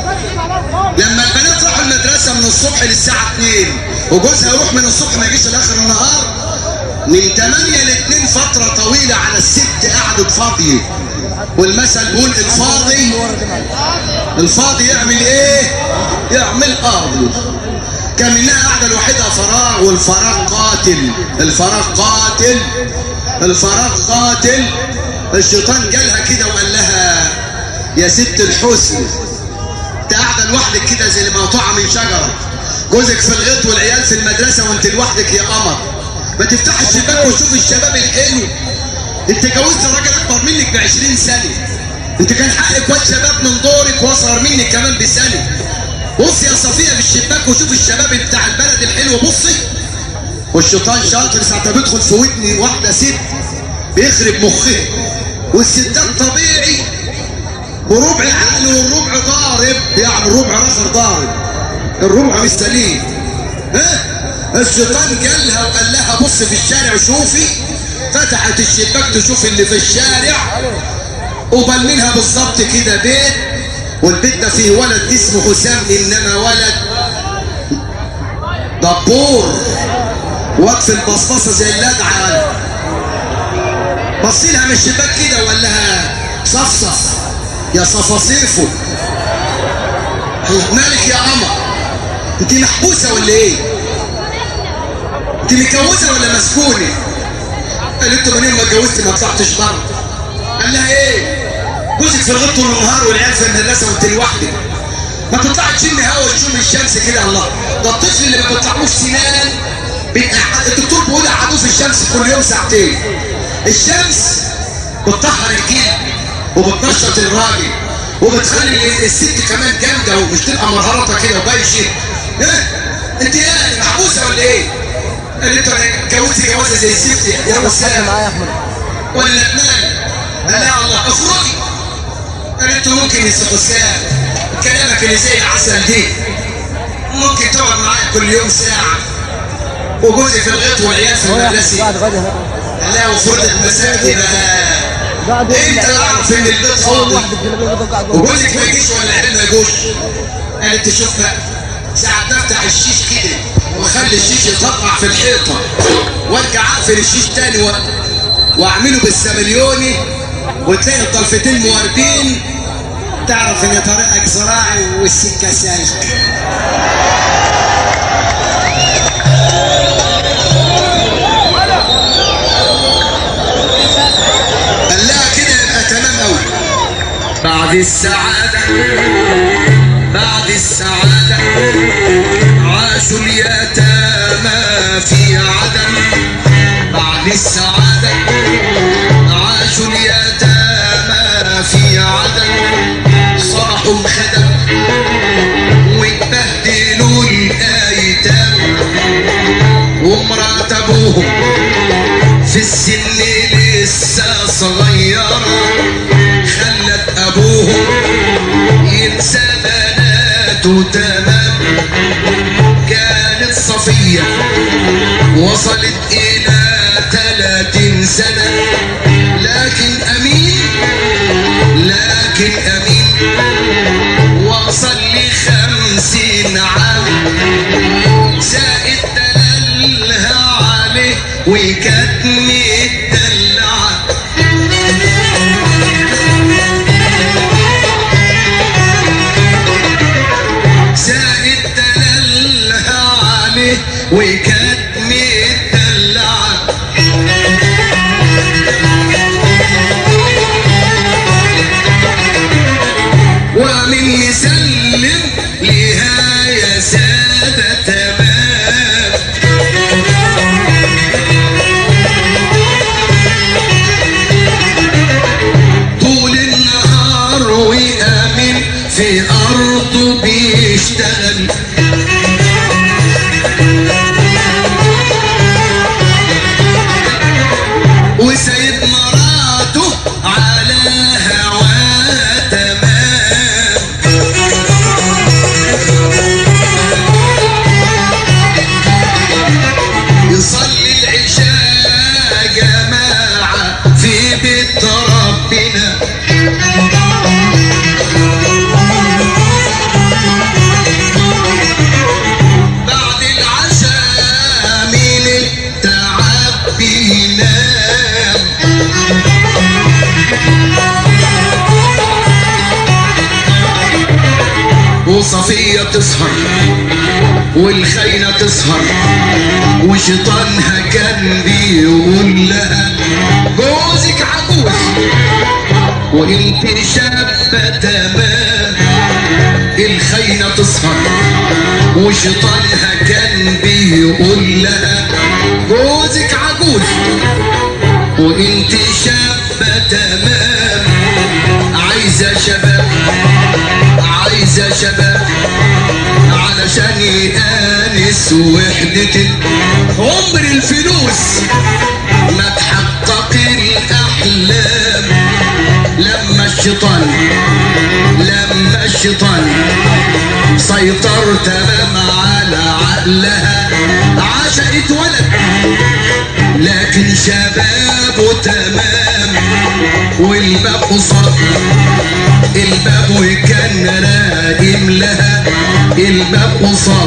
لما البنات راحوا المدرسة من الصبح للساعة 2 وجوزها يروح من الصبح ما يجيش لاخر النهار من 8 ل 2 فترة طويلة على الست قعدت فاضية والمثل بيقول الفاضي الفاضي يعمل ايه؟ يعمل قاضي كان منها قاعدة لوحدها فراغ والفراغ قاتل الفراغ قاتل الفراغ قاتل الشيطان جالها كده وقال لها يا ست الحسن انت قاعده لوحدك كده زي المقطوعه من شجره جوزك في الغيط والعيال في المدرسه وانت لوحدك يا قمر ما تفتح الشباك وشوف الشباب الحلو انت جوزت راجل اكبر منك ب 20 سنه انت كان حقك واد شباب من دورك واصغر منك كمان بسنه بص يا صفيه في الشباك وشوف الشباب بتاع البلد الحلو بصي والشيطان شاطر ساعتها بيدخل في ودني واحده ست بيخرب مخها والستات طبيعي وربع عقل والربع ضارب يعني الربع الاخر ضارب الربع مش سليم ها الشيطان جالها وقال لها بص في الشارع شوفي فتحت الشباك تشوف اللي في الشارع وبل منها بالظبط كده بيت والبيت ده فيه ولد اسمه حسام انما ولد دبور وقف البصبصه زي اللدعه بص لها من الشباك كده وقال لها صفصف يا صفاصيفه مالك يا قمر انت محبوسه ولا ايه انت متجوزه ولا مسكونه قالت له منين ما اتجوزت ما طلعتش بره قال لها ايه جوزك في الغيط طول النهار والعيال في المدرسه وانت لوحدك ما تطلعي تشمي هوا وتشم الشمس كده الله ده الطفل اللي ما بيطلعلوش سنان بيتقعد الدكتور بيقول قعدوه في الشمس كل يوم ساعتين الشمس بتطهر الجلد وبتنشط الراجل وبتخلي الست كمان جامده ومش تبقى مهاراتها كده وبايشه ها انت ايه محبوسه ولا ايه؟ قالت له اتجوزتي جوازه زي الزفت يا وسام معايا يا احمد ولا تنام قال لها الله اخرجي قالت له ممكن يا ست وسام كلامك اللي زي العسل دي ممكن تقعد معايا كل يوم ساعه وجوزي في الغيط والعيال في المدرسه بعد غدا قال لها وفرضت مساكتي بقى بعد انت اعرف ان البيت اول فاضي واحد الجلابيه بيضل قاعد جوه وجوزك ما يجيش ولا العيال ما يجوش قالت تشوف بقى ساعة بفتح الشيش كده واخلي الشيش يطبع في الحيطة وارجع اقفل الشيش تاني و... واعمله بالسمليوني وتلاقي الضلفتين موردين تعرف ان طريقك زراعي والسكة سالك قال لها كده يبقى تمام قوي بعد السعادة بعد السعادة عاشوا اليتامى في عدم بعد السعادة عاشوا اليتامى صغيرة خلت أبوهم ينسى بناته تمام كانت صفية وصلت إلى ثلاثين سنة لكن أمين لكن أمين وصل لخمسين عام زائد دلالها عليه وكانت مدلعة زائد دلالها عليه وكانت مدلعة ومن يسلم لها يا سادة تمام طول النهار وأمين في أرضه بيشتغل وسايب مراته على هواه تمام يصلي العشاء جماعة في بيت ربنا بعد العشاء من التعب بينام وصفية تسهر والخاينة تسهر وشيطانها كان بيقول لها جوزك عجوز وانت شابة تمام الخاينة تسهر وشيطانها كان بيقول لها جوزك عجوز وانت شابة تمام عايزة شباب عايزة شباب علشان يآنس وحدة عمر الفلوس ما تحقق الأحلام لما الشيطان لما الشيطان سيطر تمام على عقلها عشقت ولد لكن شبابه تمام والباب قصاد الباب كان راقم لها الباب قصاد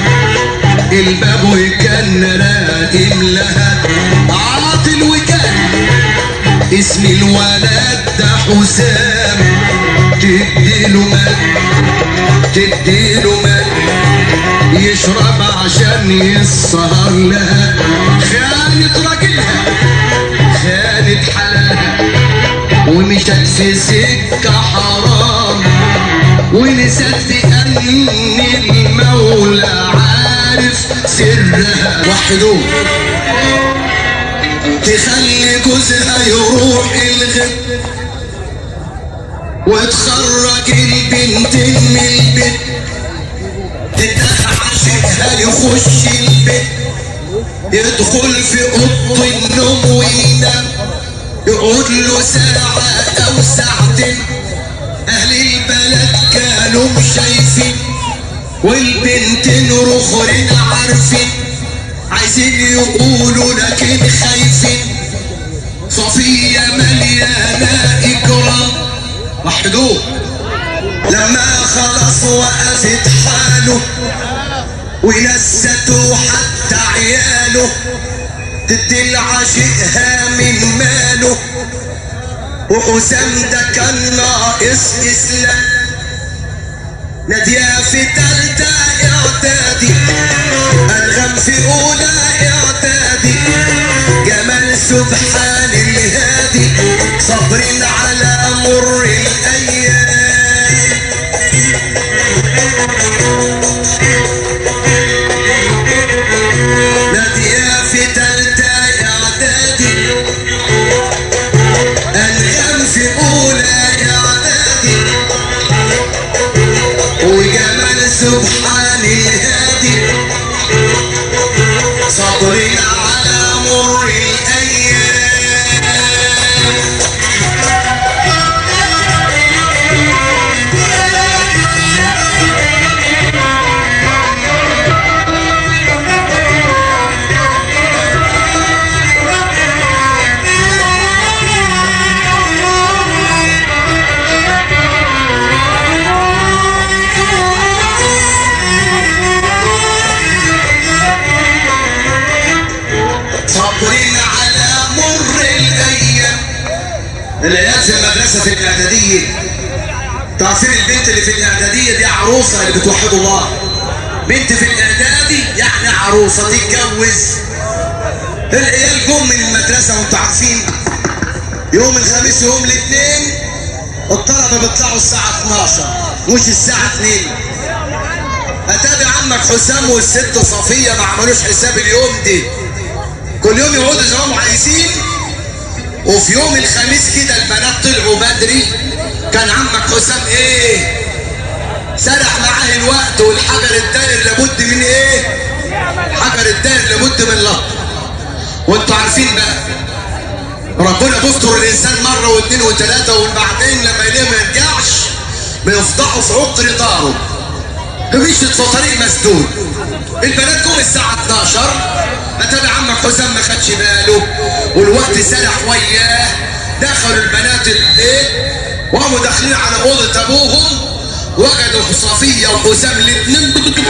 الباب كان راقم لها عاطل وكان اسم الولد ده حسام تديله مال تديله مال يشرب عشان يسهر لها خانت راجلها خانت حلالها ومشت في سكة حرام ونسيت أن المولى عارف سرها وحدوه تخلي جوزها يروح الغد وتخرج البنت من البيت تتعشقها يخش البيت يدخل في اوضه النوم وينام يقعد له ساعة أو ساعتين أهل البلد كانوا شايفين والبنتين رخرين عارفين عايزين يقولوا لكن خايفين صفية مليانة إكرام وحدوه لما خلص وقفت حاله ونسته حتى عياله تدي العاشقها من ماله وحسام ده كان ناقص اسلام نادية في تالتة اعدادي انغم في اولى اعدادي جمال سبحان الهادي صبر على مر الايام نادية في تالتة اعدادي انغم في اولى اعدادي وجمال سبحان الهادي صبري على مر الايام المدرسة في الإعدادية تعرفين البنت اللي في الإعدادية دي عروسة اللي بتوحد الله بنت في الإعدادي يعني عروسة تتجوز العيال جم من المدرسة وانتوا عارفين يوم الخميس ويوم الاثنين الطلبة بيطلعوا الساعة 12 مش الساعة 2 اتابع عمك حسام والست صفية ما عملوش حساب اليوم دي كل يوم يقعدوا زي ما هم عايزين وفي يوم الخميس كده البنات طلعوا بدري كان عمك حسام ايه سرح معاه الوقت والحجر الداير لابد من ايه حجر الداير لابد من لط وانتوا عارفين بقى ربنا بيستر الانسان مره واثنين وثلاثه وبعدين لما يلاقيه ما يرجعش بيفضحوا في عقر داره مشيت في طريق مسدود البنات جم الساعة 12 اتابع عمك حسام ما خدش باله والوقت سرح وياه دخلوا البنات البيت وقاموا داخلين على اوضة ابوهم وجدوا صفية وحسام الاثنين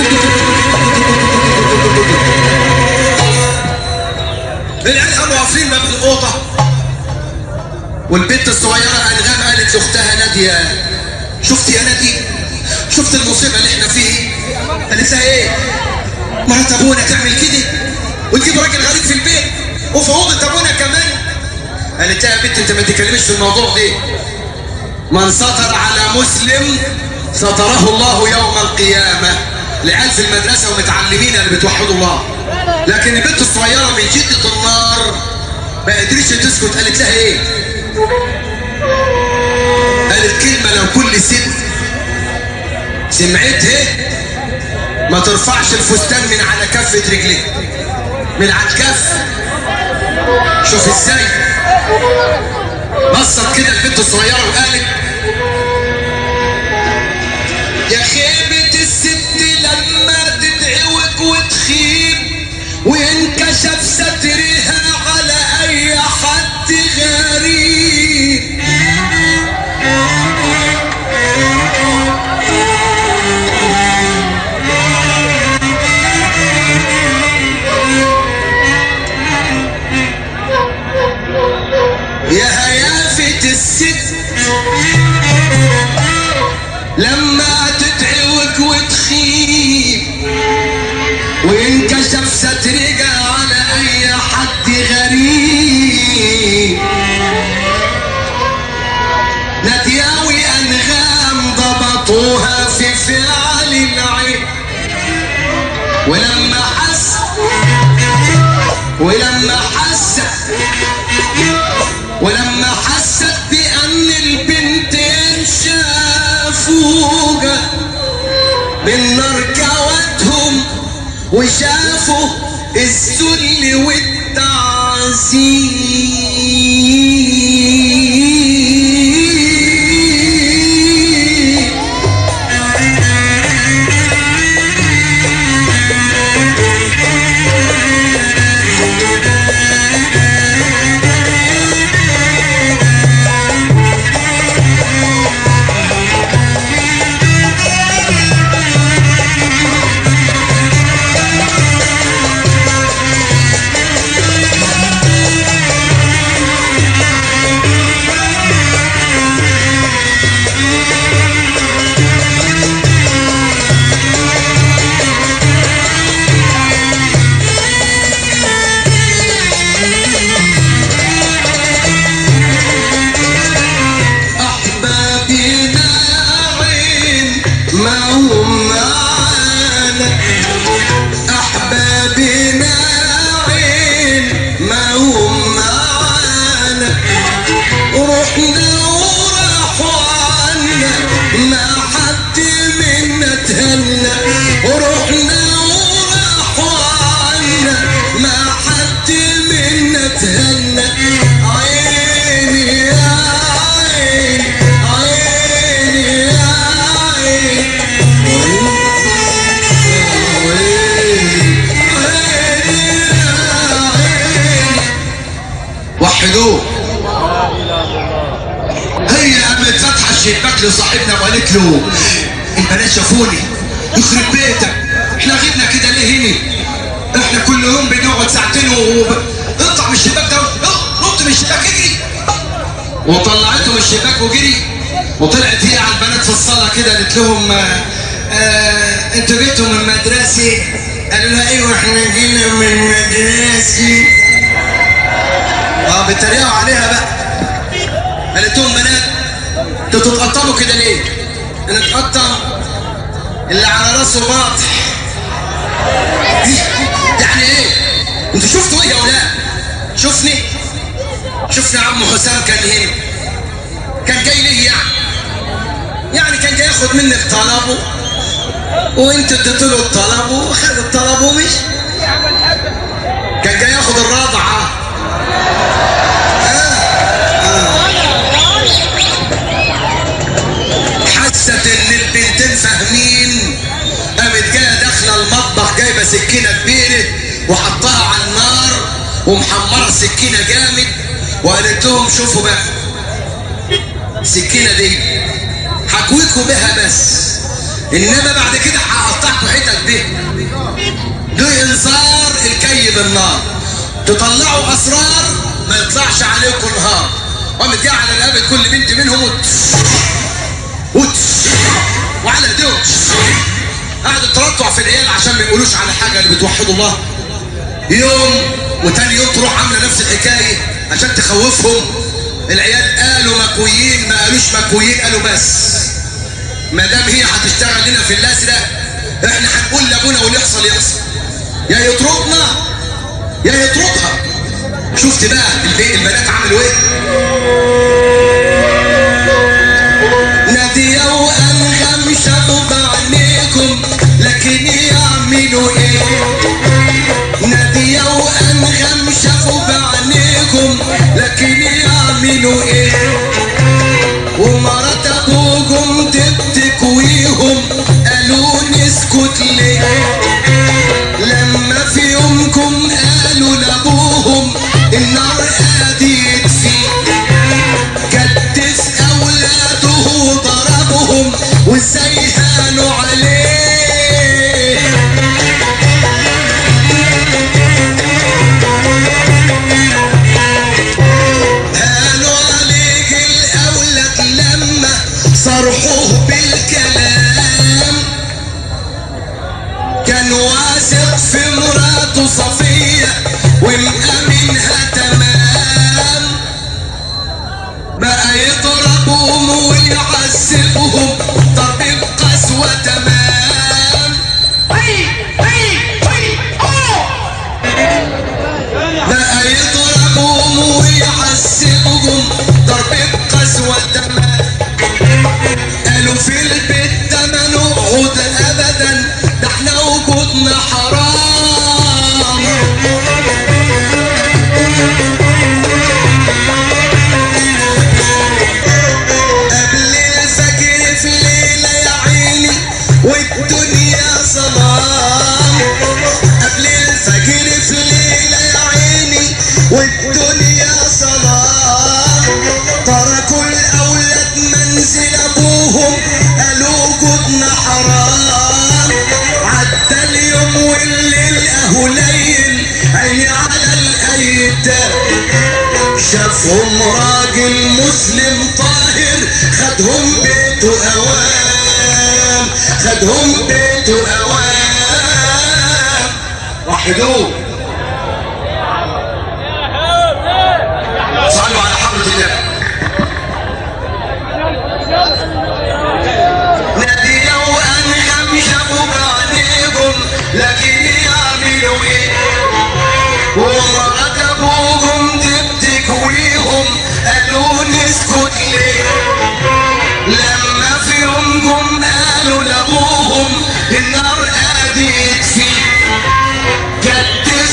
العيال قاموا واقفين باب الاوضة والبنت الصغيرة انغام قالت لاختها نادية شفت يا نادي شفت المصيبة اللي احنا فيه قالت لها ايه مرات ابونا تعمل كده وتجيب راجل غريب في البيت وفي اوضه ابونا كمان قالت لها يا بنت انت ما تتكلمش في الموضوع ده من سطر على مسلم ستره الله يوم القيامة العيال في المدرسة ومتعلمين اللي بتوحدوا الله لكن البنت الصغيرة من شدة النار ما قدرتش تسكت قالت لها ايه قالت كلمة لو كل ست سمعتها ما ترفعش الفستان من على كفة رجليك من على الكف شوف ازاي بصت كده البنت الصغيرة وقالت يا خيبة الست لما تدعوك وتخيب وينكشف سترها على اي حد غريب يا هيافة الست لما تدعوك وتخيب وينكشف سترك على اي حد غريب ندياوي انغام ضبطوها في فعل العيب ولما حس ولما حست ولما حست بأن البنت شافوها من نار كوتهم وشافوا الذل والتعذيب أحبابنا عين ما هم معانا أحبابنا عين ما هم معانا رحنا وراحوا عنا ما حد منا تهنى رحنا وراحوا عنا ما حد منا تهنى عيني يا عين عيني يا عين وحدوه هي قامت فاتحه الشباك لصاحبنا وقالت له البنات شافوني يخرب بيتك احنا غبنا كده ليه هنا احنا كل يوم بنقعد ساعتين وب... اطلع من الشباك ده اه، نط من الشباك اجري وطلعته من الشباك وجري وطلعت هي على البنات في الصاله كده قالت لهم آه آه انتوا جيتوا من مدرسه قالوا لها ايوه احنا جينا من مدرسه اه بيتريقوا عليها بقى قالت لهم بنات انتوا تتقطموا كده ليه؟ نتقطم اللي على راسه باطح يعني ايه؟ انتوا شفتوا ايه يا اولاد؟ شوفني شفنا عم حسام كان هنا كان جاي ليه يعني يعني كان جاي ياخد منك طلبه وانت اديت له الطلب وخد الطلب ومشي كان جاي ياخد الرضعه حست ان البنتين فاهمين قامت جايه داخله المطبخ جايبه سكينه كبيره وحطها على النار ومحمره السكينه جامد وقالت لهم شوفوا بقى السكينه دي هكويكوا بها بس انما بعد كده هقطعكوا حتت بيها ده انذار الكي بالنار تطلعوا اسرار ما يطلعش عليكم نهار قامت جايه على رقبه كل بنت منهم وت وت وعلى ايديهم قعدت ترطع في العيال عشان ما يقولوش على حاجه اللي بتوحدوا الله يوم وتاني يوم تروح عامله نفس الحكايه عشان تخوفهم العيال قالوا مكويين ما قالوش مكويين قالوا بس ما دام هي هتشتغل لنا في الازرق احنا هنقول لابونا واللي يحصل يحصل يا يطردنا يا يطردها شفت بقى البي- البنات عملوا ايه نادية وأنغم شافوا بعينيكم لكن يعملوا ايه نادية وأنغم شافوا بعينيكم لكن يعملوا ايه ومرات ابوكم تبتكويهم قالوا نسكت ليه لما في يومكم قالوا لابوهم النار قادت فيه كتف اولاده وضربهم وازاي هانوا عليه هانوا عليك الاولاد لما صرحوه بالكلام كان واثق في مراته صفية ومأمنها تمام بقى يضربهم ويعذبهم طبيب قسوة تمام بقى يضربهم ويعذبهم ضرب قسوة تمام قالوا في البيت ده ما نقعد ابدا ده احنا وجودنا حرام قبل الفجر في ليلة يا عيني والدنيا ظلام قبل الفجر في ليلة يا عيني والدنيا ظلام تركوا الأولاد منزل أبوهم قالوا جودنا حرام عدى اليوم والليل أهو ليل عيني على الأيتام شافهم راجل مسلم طاهر خدهم بيته اوام خدهم بيته اوام وحدوه صلوا على حضرة الله نادية وأنغم شافوا بعينيهم لكن يعملوا ايه ومرات ابوهم تبتكويهم قالوا نسكت ليه لما في يومكم قالوا لابوهم النار قادت فيه كتف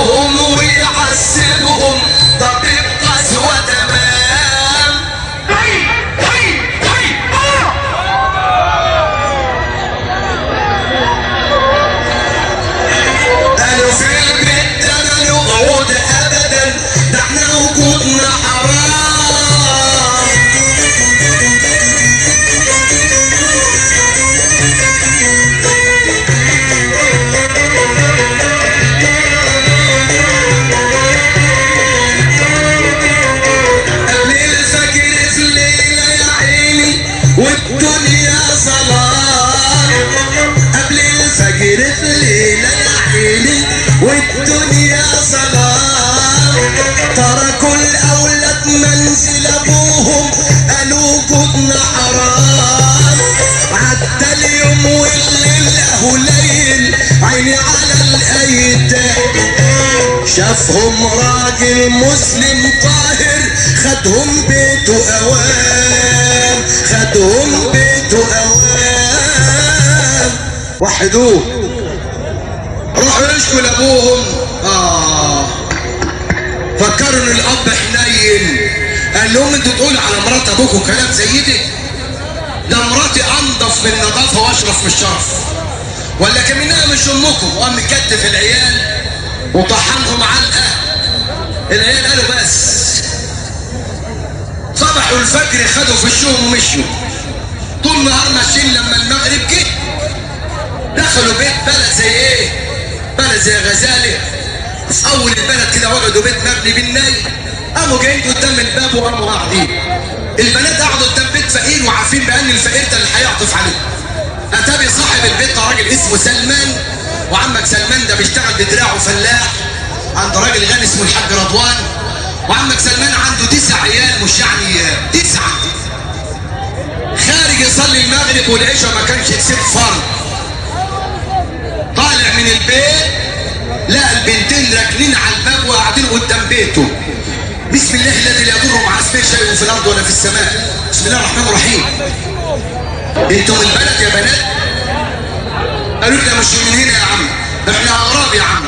يضربهم ويعذبهم طبيب قسوة تمام قالوا في البيت ده ما نقعد ابدا ده احنا وجودنا حرام قبل الفجر في الليلة يا عيني والدنيا ظلام قبل الفجر في الليلة يا عيني والدنيا ظلام تركوا الأولاد منزل أبوهم قالوا جودنا حرام عدى اليوم والليل أهو ليل عيني على الأيتام شافهم راجل مسلم طاهر خدهم بيته اوام خدهم بيته اوام وحدوه روحوا يشكوا لابوهم اه فكروا ان الاب حنين قال لهم انتوا تقولوا على مرات ابوكم كلام زي ده ده مراتي انضف من نظافه واشرف من الشرف ولا كمنها مش امكم وقام مكتف العيال وطحنهم علقه العيال قالوا بس صبحوا الفجر خدوا في الشوم ومشوا طول النهار ماشيين لما المغرب جه دخلوا بيت بلد زي ايه بلد زي غزاله في اول البلد كده وجدوا بيت مبني بالناي قاموا جايين قدام الباب وقاموا قاعدين البنات قعدوا قدام بيت فقير وعارفين بان الفقير ده اللي هيعطف عليه اتابي صاحب البيت ده راجل اسمه سلمان وعمك سلمان ده بيشتغل بدراعه فلاح عنده راجل غني اسمه الحاج رضوان وعمك سلمان عنده تسع عيال مش يعني تسعه خارج يصلي المغرب والعشاء ما كانش يسيب فرض طالع من البيت لقى البنتين راكنين على الباب وقاعدين قدام بيته بسم الله الذي لا يضر مع اسمه شيء في الارض ولا في السماء بسم الله الرحمن الرحيم انتم البلد يا بنات قالوا لنا مش من هنا يا عم احنا اغراب يا عم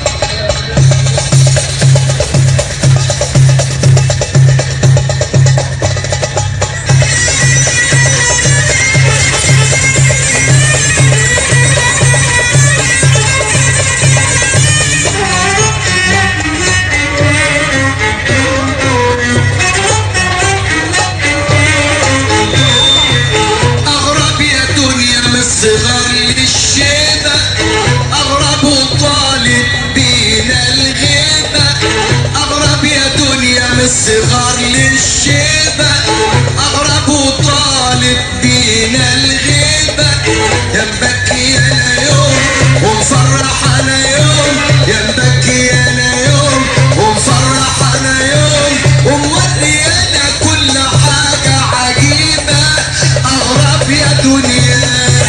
اغرب يا دنيا من الصغر للشيبة اغرب وطالب بينا الغيبة اغرب يا دنيا من الصغر للشيبة اغرب وطالب بينا الغيبة يا مبكي انا يوم ومفرح انا يوم يا مبكي انا يوم ومفرح انا يوم وموري انا كل حاجة عجيبة اغرب يا دنيا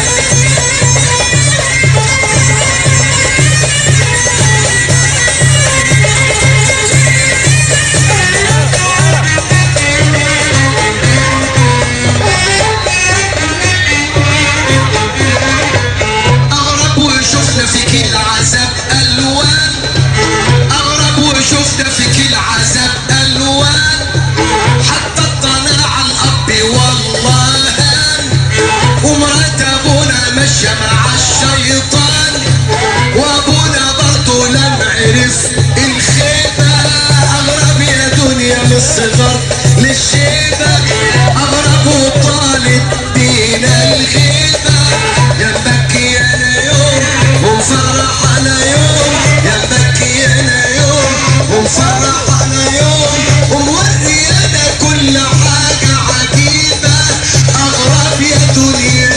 اغرب وشفنا فيك العذاب الوان اغرب وشفنا فيك العذاب الوان حتى الطلع على الاب والله هان ومرات ابونا مشى مع الشيطان وابونا برضه لم عرف الخيبه اغرب يا دنيا من الصغر للشيبه اغرب وطالب بينا الغيبه يا مبكي انا يوم ومفرح انا يوم يا مبكي انا يوم ومفرح انا يوم وموري انا كل حاجه عجيبه اغرب يا دنيا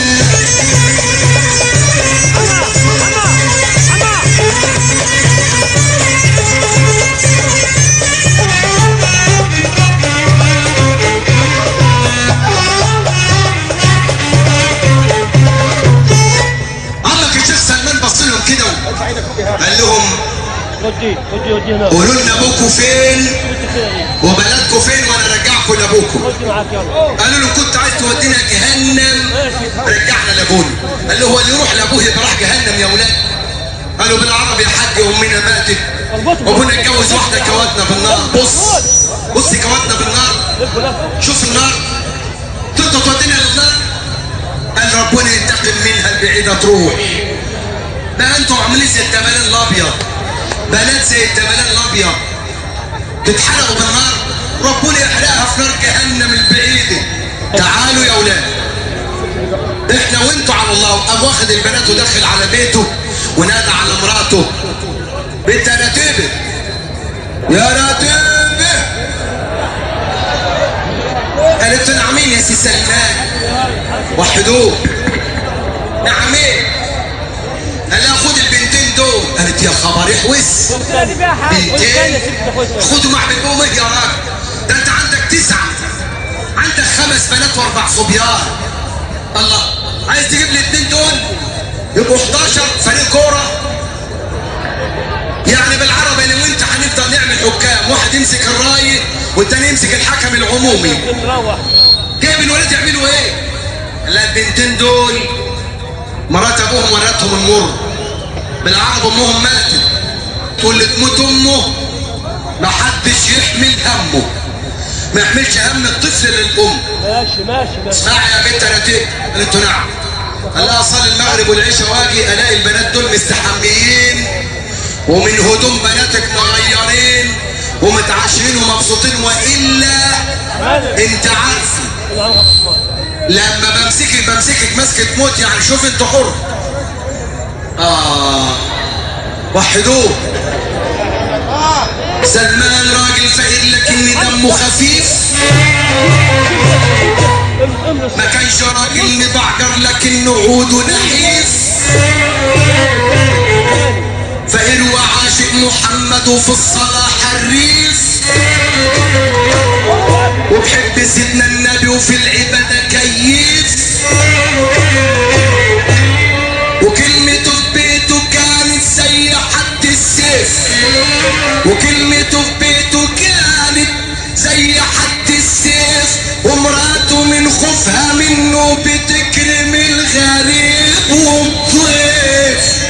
عمك الشيخ سلمان بص لهم كده قال لهم ودي ودي ودي هنا قولوا لنا ابوكم فين وبلدكم فين وانا ارجعكم لابوكم ودي معاك يلا قالوا له كنت عايز تودينا جهنم رجعنا لابونا قال له هو اللي يروح لابوه يبقى راح جهنم يا ولاد قالوا بالعربي يا حاج امنا ماتت وكنا نتجوز واحده كواتنا بالنار بص بص كواتنا بالنار شوف النار تقدر تودينا للنار قال ربنا ينتقم منها البعيده تروح بقى انتوا عاملين زي التمالين الابيض بنات زي التمالين الابيض تتحرقوا بالنار ربنا يحرقها في نار جهنم البعيده تعالوا يا اولاد احنا وانتوا على الله قام واخد البنات ودخل على بيته ونادى على مراته بنت يا رتيبه يا رتيبه قالت له نعمين يا سي سلمان وحدوه نعمين قال لها خد البنتين دول قالت يا خبر احوس بنتين خدوا مع بنتهم ايه يا راجل ده انت عندك تسعه عندك خمس بنات واربع صبيان الله عايز تجيب لي الاثنين دول يبقوا 11 فريق كوره يعني بالعربي انا وانت هنفضل نعمل حكام واحد يمسك الراي والتاني يمسك الحكم العمومي جايب الولاد يعملوا ايه لا البنتين دول مرات ابوهم ورتهم المر بالعرب امهم ماتت واللي تموت امه ما حدش يحمل همه ما يحملش هم الطفل للام ماشي ماشي ماشي اسمعي يا بنت رتيب قالت له نعم قال لها اصلي المغرب والعشاء واجي الاقي البنات دول مستحميين ومن هدوم بناتك مغيرين ومتعشرين ومبسوطين والا انت عارفه لما بمسكك بمسكك مسكة موت يعني شوف انت حر اه وحدوه سلمان راجل فقير لكن دمه خفيف ما كانش راجل مبعجر لكنه عوده نحيف فقير وعاشق محمد وفي الصلاة حريف وبحب سيدنا النبي وفي العبادة كيف وكلمته في بيته كانت زي حد السيف وكلمته في بيته كانت زي حد السيف ومراته من خوفها منه بتكرم الغريب والضيف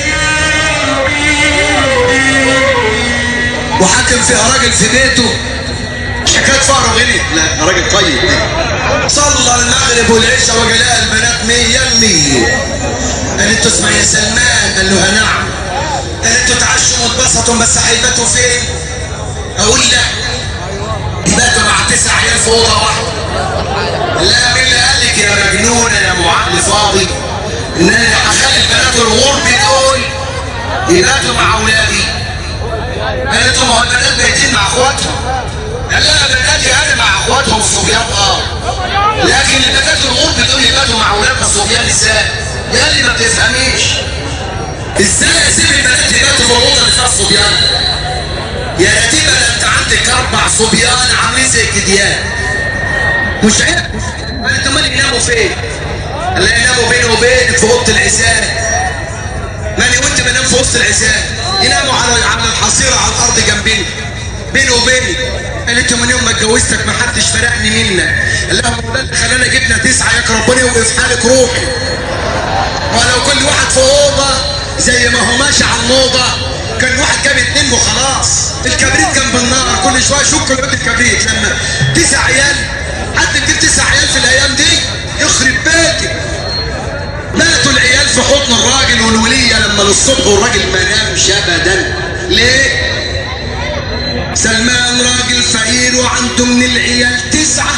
وحاكم فيها راجل في بيته مش حكايه فقر وغني لا راجل طيب صلى المغرب والعشاء وجلاء البنات مية المية قالت له اسمع يا سلمان قال له نعم قالت له تعشوا واتبسطوا بس هيباتوا فين؟ اقول لا يباتوا مع تسع عيال في اوضه واحده لا مين اللي قال لك يا مجنونه يا ابو عقل فاضي ان انا هخلي البنات الغرب دول يباتوا مع اولادي قالت له ما هو البنات بايتين مع اخواتهم قال لها بناتي انا مع اخواتهم الصبيان اه لكن البنات الغرب دول يباتوا مع اولادنا الصبيان ازاي؟ يا اللي ما بتفهميش ازاي اسيب البنات يباتوا في الاوضه اللي فيها الصبيان؟ يا رتيبه ده انت عندك اربع صبيان عاملين زي الجديان مش عيب قالت امال يناموا فين؟ قال لها يناموا بيني وبينك في اوضه العزال مالي وانت بنام في وسط العزال يناموا على على الحصيره على الارض جنبي بيني وبيني قالت له من يوم ما اتجوزتك ما حدش فرقني منك قال لها هو ده اللي خلانا جبنا تسعه ياك ربنا يوقف حالك روحي ولو كل واحد في اوضه زي ما هو ماشي على الموضه كان واحد جاب اتنين وخلاص الكبريت جنب النار كل شويه شك الواد الكبريت لما تسع عيال حد يجيب تسع عيال في الايام دي يخرب بيتك ماتوا العيال في حضن الراجل والولية لما للصبح والراجل ما نامش ابدا ليه سلمان راجل فقير وعنده من العيال تسعة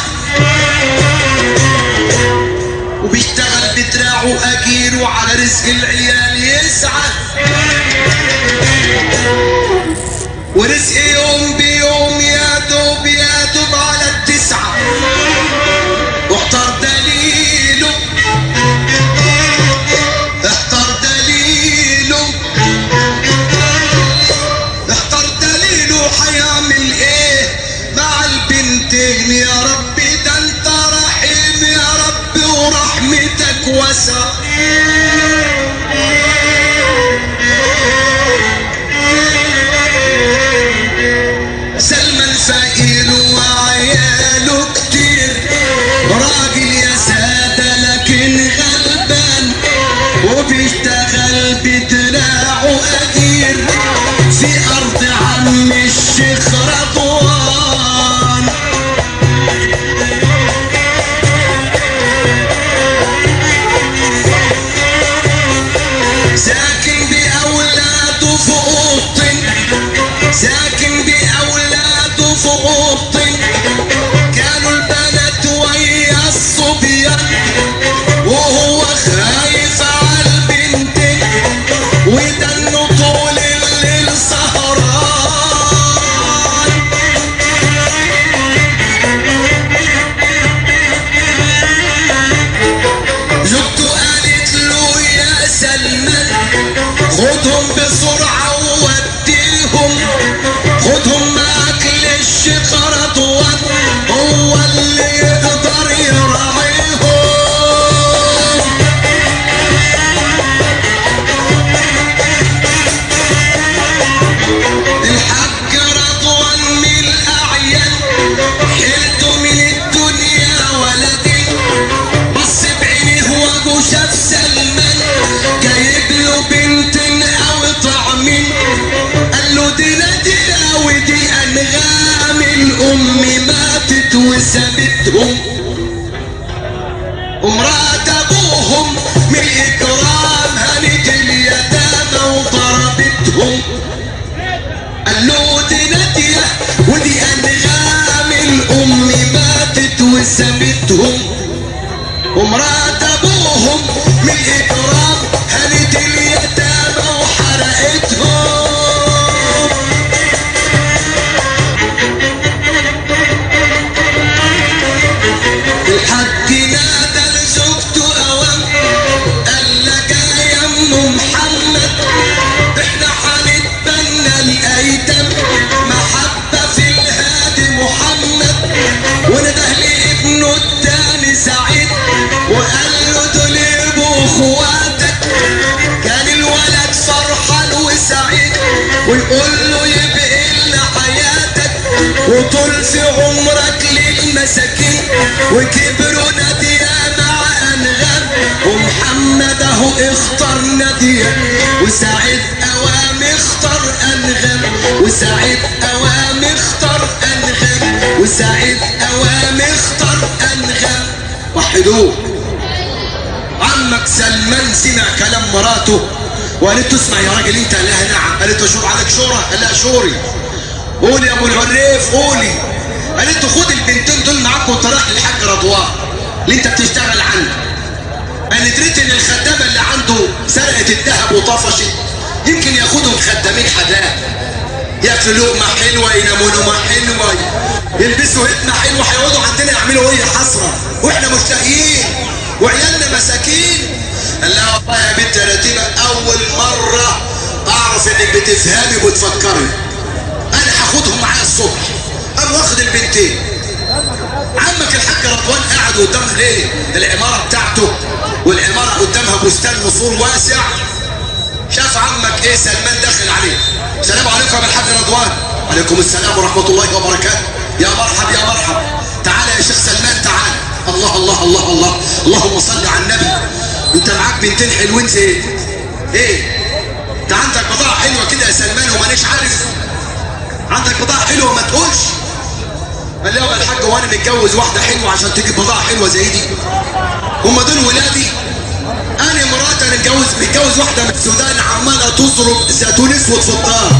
وبيشتغل بدراعه اجير وعلى رزق العيال يسعى ورزق يوم بيوم يا دوب يا دوب على التسعة واختار دليله اختار دليله اختار دليله هيعمل ايه مع البنتين يا رب ده انت رحيم يا رب ورحمتك واسعة سلمان فقير وعياله كتير راجل يا سادة لكن غلبان وبيشتغل بدراعه أجير في أرض عرب هو اللي يقدر يراعيهم الحاج رضوان من الأعيان حيلته من الدنيا ولدي بص بعينيه وابو شاف سلمان جايب له بنت او طعمين قال له دي نادية ودي انغام الام ماتت وسابتهم ومرات ابوهم من الاكرام هنت اليتامى وضربتهم قال له دي نادية ودي انغام الام ماتت وسابتهم ومرات ابوهم من الاكرام هنت اليتامى وحرقتهم الحاج نادى لزوجته اوام قال لك يا ام محمد احنا هنتبنى الايتام محبه في الهادي محمد ونده لابنه التاني سعيد وقال له دول يبقوا اخواتك كان الولد فرحان وسعيد ويقول له يبقى لنا حياتك وطول في عمرك للمساكين وكبروا نادية مع انغام ومحمد اهو اختار نادية وسعيد اوام اختار انغام وسعيد اوام اختار انغام وسعيد اوام اختار انغام وحدوه عمك سلمان سمع كلام مراته وقالت له اسمع يا راجل انت قال لها نعم قالت له شوف عليك شورى قال لها شوري قولي يا ابو العريف قولي قالت له خد البنتين دول معاك وانت رايح للحاج رضوان اللي انت بتشتغل عنده قالت ريت ان الخدامه اللي عنده سرقت الذهب وطفشت يمكن ياخدهم خدامين حداد ياكلوا لقمه حلوه يناموا نومه حلوه يلبسوا هدمه حلوه هيقعدوا عندنا يعملوا ايه حسره واحنا مش لاقيين وعيالنا مساكين قال لها والله يا بنت يا رتيبه اول مره اعرف انك بتفهمي وبتفكري انا هاخدهم معايا الصبح قام واخد البنتين عمك الحاج رضوان قاعد قدام ليه العماره بتاعته والعماره قدامها بستان نصور واسع شاف عمك ايه سلمان داخل عليه السلام عليكم يا الحاج رضوان عليكم السلام ورحمه الله وبركاته يا مرحب يا مرحب تعالى يا شيخ سلمان تعالى الله الله الله الله اللهم صل على النبي انت معاك بنتين حلوين زي ايه انت عندك بضاعه حلوه كده يا سلمان ومانيش عارف عندك بضاعه حلوه ما تقولش قال لي يا الحاج وانا متجوز واحده حلوه عشان تجيب بضاعه حلوه زي دي هم دول ولادي انا مراتي انا متجوز متجوز واحده من السودان عماله تضرب زيتون اسود في الدار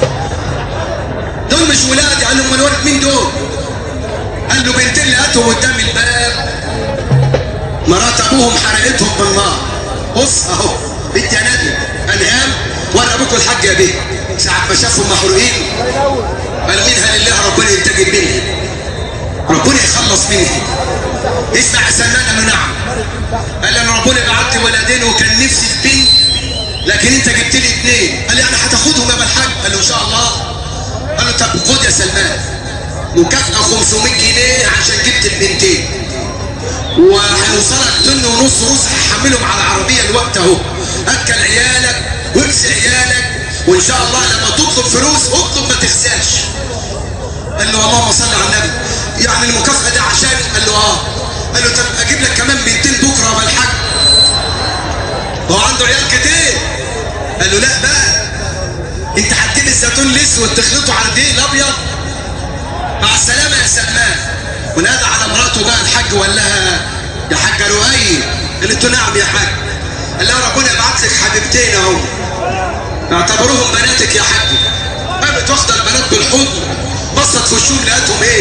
دول مش ولادي قال له امال ولد مين دول قال له بنتين لقيتهم قدام الباب مرات ابوهم حرقتهم بالنار بص اهو انت يا نادي انهام وانا ابوك الحاج يا بيه ساعة ما شافهم محروقين قال منها لله ربنا ينتجب منها ربنا يخلص منها اسمع يا سلمان قال له نعم قال لي انا ربنا بعت لي ولدين وكان نفسي في بنت لكن انت جبت لي اثنين قال لي انا هتاخدهم يا ابا الحاج قال له ان شاء الله قال له طب خد يا سلمان مكافأة 500 جنيه عشان جبت البنتين وهنوصلك طن ونص رز هحملهم على العربية الوقت اهو اكل عيالك واغسل عيالك وان شاء الله لما تطلب فلوس اطلب ما تغسلش قال له اللهم صل على النبي يعني المكافأة دي عشان قال له اه قال له طب اجيب لك كمان بنتين بكره يا الحاج هو عنده عيال كتير قال له لا بقى انت هتجيب الزيتون الاسود تخلطه على الدقيق الابيض مع السلامه يا سلمان ونادى على مراته بقى الحاج وقال لها يا حاجه رؤي قالت له نعم يا حاج قال لها ربنا يبعت لك حبيبتين اهو اعتبروهم بناتك يا حاج قامت واخده البنات بالحضن بصت في وشهم لقيتهم ايه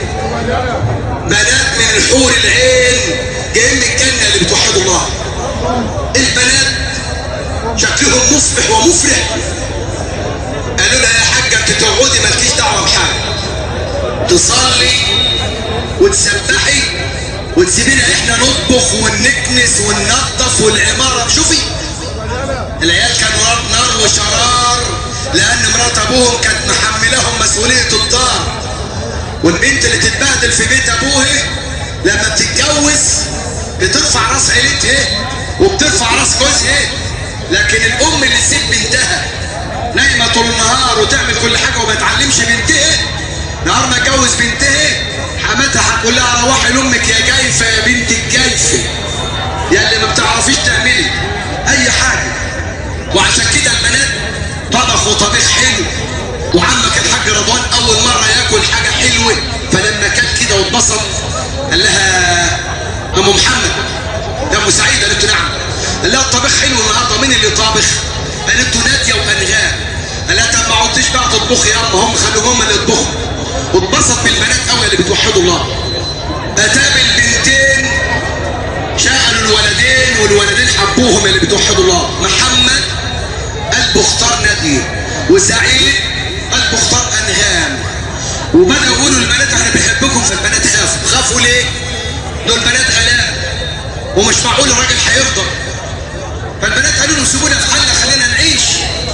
بنات من الحور العين جايين من الجنه اللي بتوحد الله البنات شكلهم مصبح ومفرح قالوا لها يا حاجه انت تقعدي مالكيش دعوه بحاجه تصلي وتسبحي وتسيبينا احنا نطبخ ونكنس وننظف والعماره شوفي العيال كانوا نار نار وشرار لان مرات ابوهم كانت محملهم مسؤوليه الدار والبنت اللي تتبهدل في بيت ابوها لما بتتجوز بترفع راس عيلتها وبترفع راس جوزها لكن الام اللي تسيب بنتها نايمه طول النهار وتعمل كل حاجه وما تعلمش بنتها نهار ما اتجوز بنتها حماتها هتقول لها روحي لامك يا جايفه يا بنت الجايفه يا اللي ما بتعرفيش تعملي اي حاجه وعشان كده البنات طبخوا طبيخ حلو وعمك الحاج رضوان اول مره ياكل حاجه حلوه فلما كان كده واتبسط قال لها ام محمد يا ام سعيد قالت له نعم قال لها الطبيخ حلو النهارده مين اللي طابخ قالت له ناديه وانغام قال لها طب ما عدتش بقى تطبخي يا ام هم خلوهم هم اللي يطبخوا واتبسط بالبنات قوي اللي بتوحدوا الله اتى بالبنتين شغلوا الولدين والولدين حبوهم اللي بتوحدوا الله محمد قلبه اختار ناديه وسعيد قلبه اختار انغام وبدأوا يقولوا البنات احنا بنحبكم فالبنات خافوا خافوا ليه؟ دول بنات غلاب ومش معقول الراجل هيرضى فالبنات قالوا له سيبونا في حالنا خلينا نعيش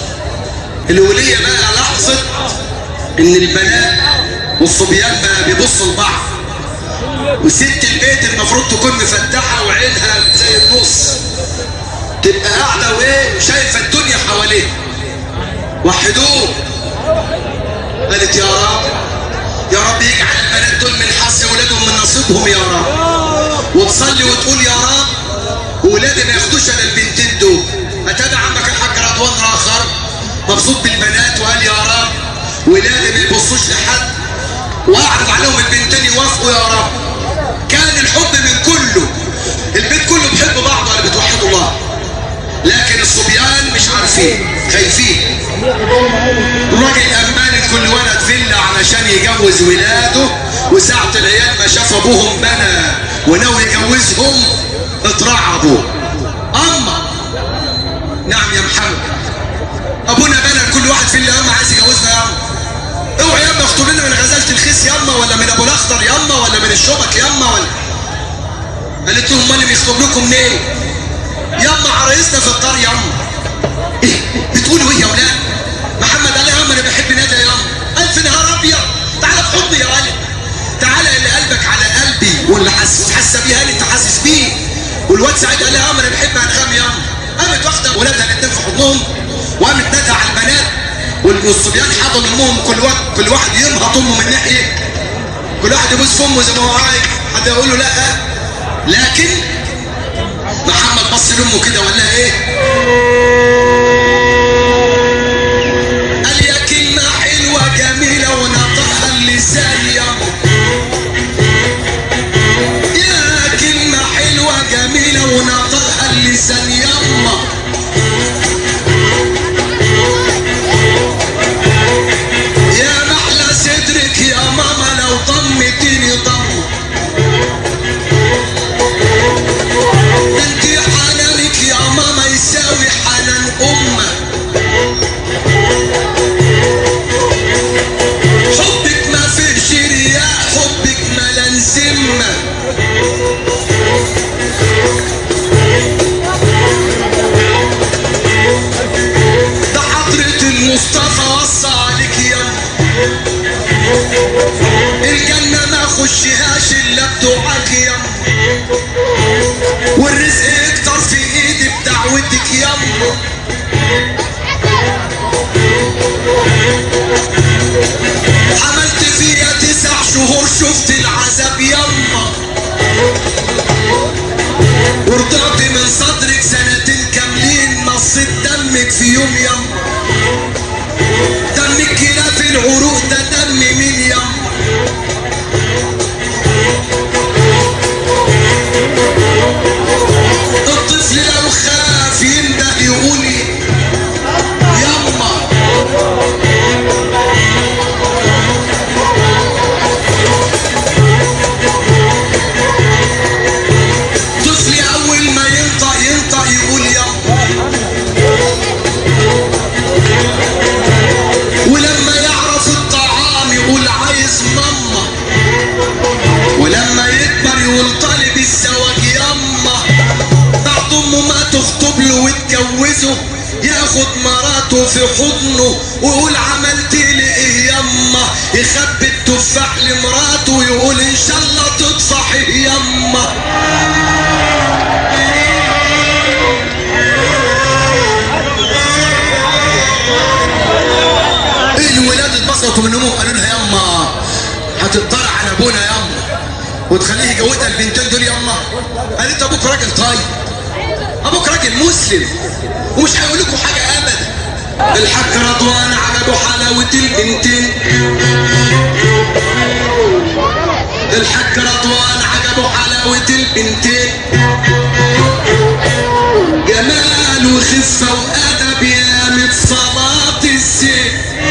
الولية بقى لاحظت ان البنات والصبيان بقى بيبصوا لبعض وست البيت المفروض تكون مفتحة وعينها زي النص تبقى قاعدة وايه شايفة الدنيا حواليها وحدوه قالت يا رب يا رب يجعل البنات دول من حظ ولادهم من نصيبهم يا رب وتصلي وتقول يا رب ولادي ما ياخدوش انا البنتين دول اتابع عمك الحاج رضوان اخر مبسوط بالبنات وقال يا رب ولادي ما يبصوش لحد واعرض عليهم البنتين يوافقوا يا رب كان الحب من كله البيت كله بيحب بعض ولا بتوحدوا الله لكن الصبيان مش عارفين خايفين الراجل امان كل ولد فيلا علشان يجوز ولاده وساعة العيال ما شاف ابوهم بنى وناوي يجوزهم اترعبوا اما نعم يا محمد ابونا بنى كل واحد فيلا اما عايز يجوزنا يا اما اوعى يا اما اخطب لنا من غزاله الخيس يا اما ولا من ابو الاخضر يا اما ولا من الشبك يا اما ولا قالت لهم امال بيخطب لكم منين ياما عرايسنا في الدار ياما ايه بتقولوا ايه يا ولاد محمد قال يا اما انا بحب نادي يا اما الف نهار ابيض تعالى في حضني يا ولد تعالى اللي قلبك على قلبي واللي حاسس حاسه بيها اللي انت حاسس بيه والواد سعيد قال يا اما انا بحب انغام ياما قامت واخده ولادها الاثنين في حضنهم وقامت نادى على البنات والصبيان حضنوا امهم كل واحد كل واحد ينهض امه من ناحيه كل واحد يبوس في امه زي ما هو عايز حد يقول له لا لكن محمد بص لامه كده وقال لها ايه قال يا كلمه حلوه جميله ونطقها اللسان يا يا كلمه حلوه جميله ونطقها اللسان يما يا محلى صدرك يا ماما لو ضمتيني ضمه ده انت حنانك يا ماما يساوي حنان امك حبك ما فيهش رياء حبك ملان ذمه ده حضرة المصطفى وصى عليك يا الجنة ما خشهاش الا بدعاك يا والرزق يكتر في ايدي بدعوتك يما حملت فيها تسع شهور شفت العذاب يما ورضعت من صدرك سنتين كاملين نصيت دمك في يوم يما دمك كده في العروق ده دم مين يما الطفل لو خاف ينده يقول يما طفلي اول ما ينطق ينطق يقول يما ولما يعرف الطعام يقول عايز ماما ولما يكبر يقول طالب الزواج يما بعد امه ما تخطب له وتجوزه ياخد مراته في حضنه ويقول عملت لي ايه يما يما يخبي التفاح لمراته ويقول ان شاء الله تطفحي يما الولاد اتبسطوا من امهم قالوا لها يما هتطلع على ابونا يما وتخليه يجوزها البنتين دول يما قالت ابوك راجل طيب ابوك راجل مسلم ومش هيقول لكم حاجه ابدا الحاج رضوان عجبه حلاوه البنتين الحاج رضوان عجبه حلاوه البنتين جمال وخفه وادب يا مت صلاه السيف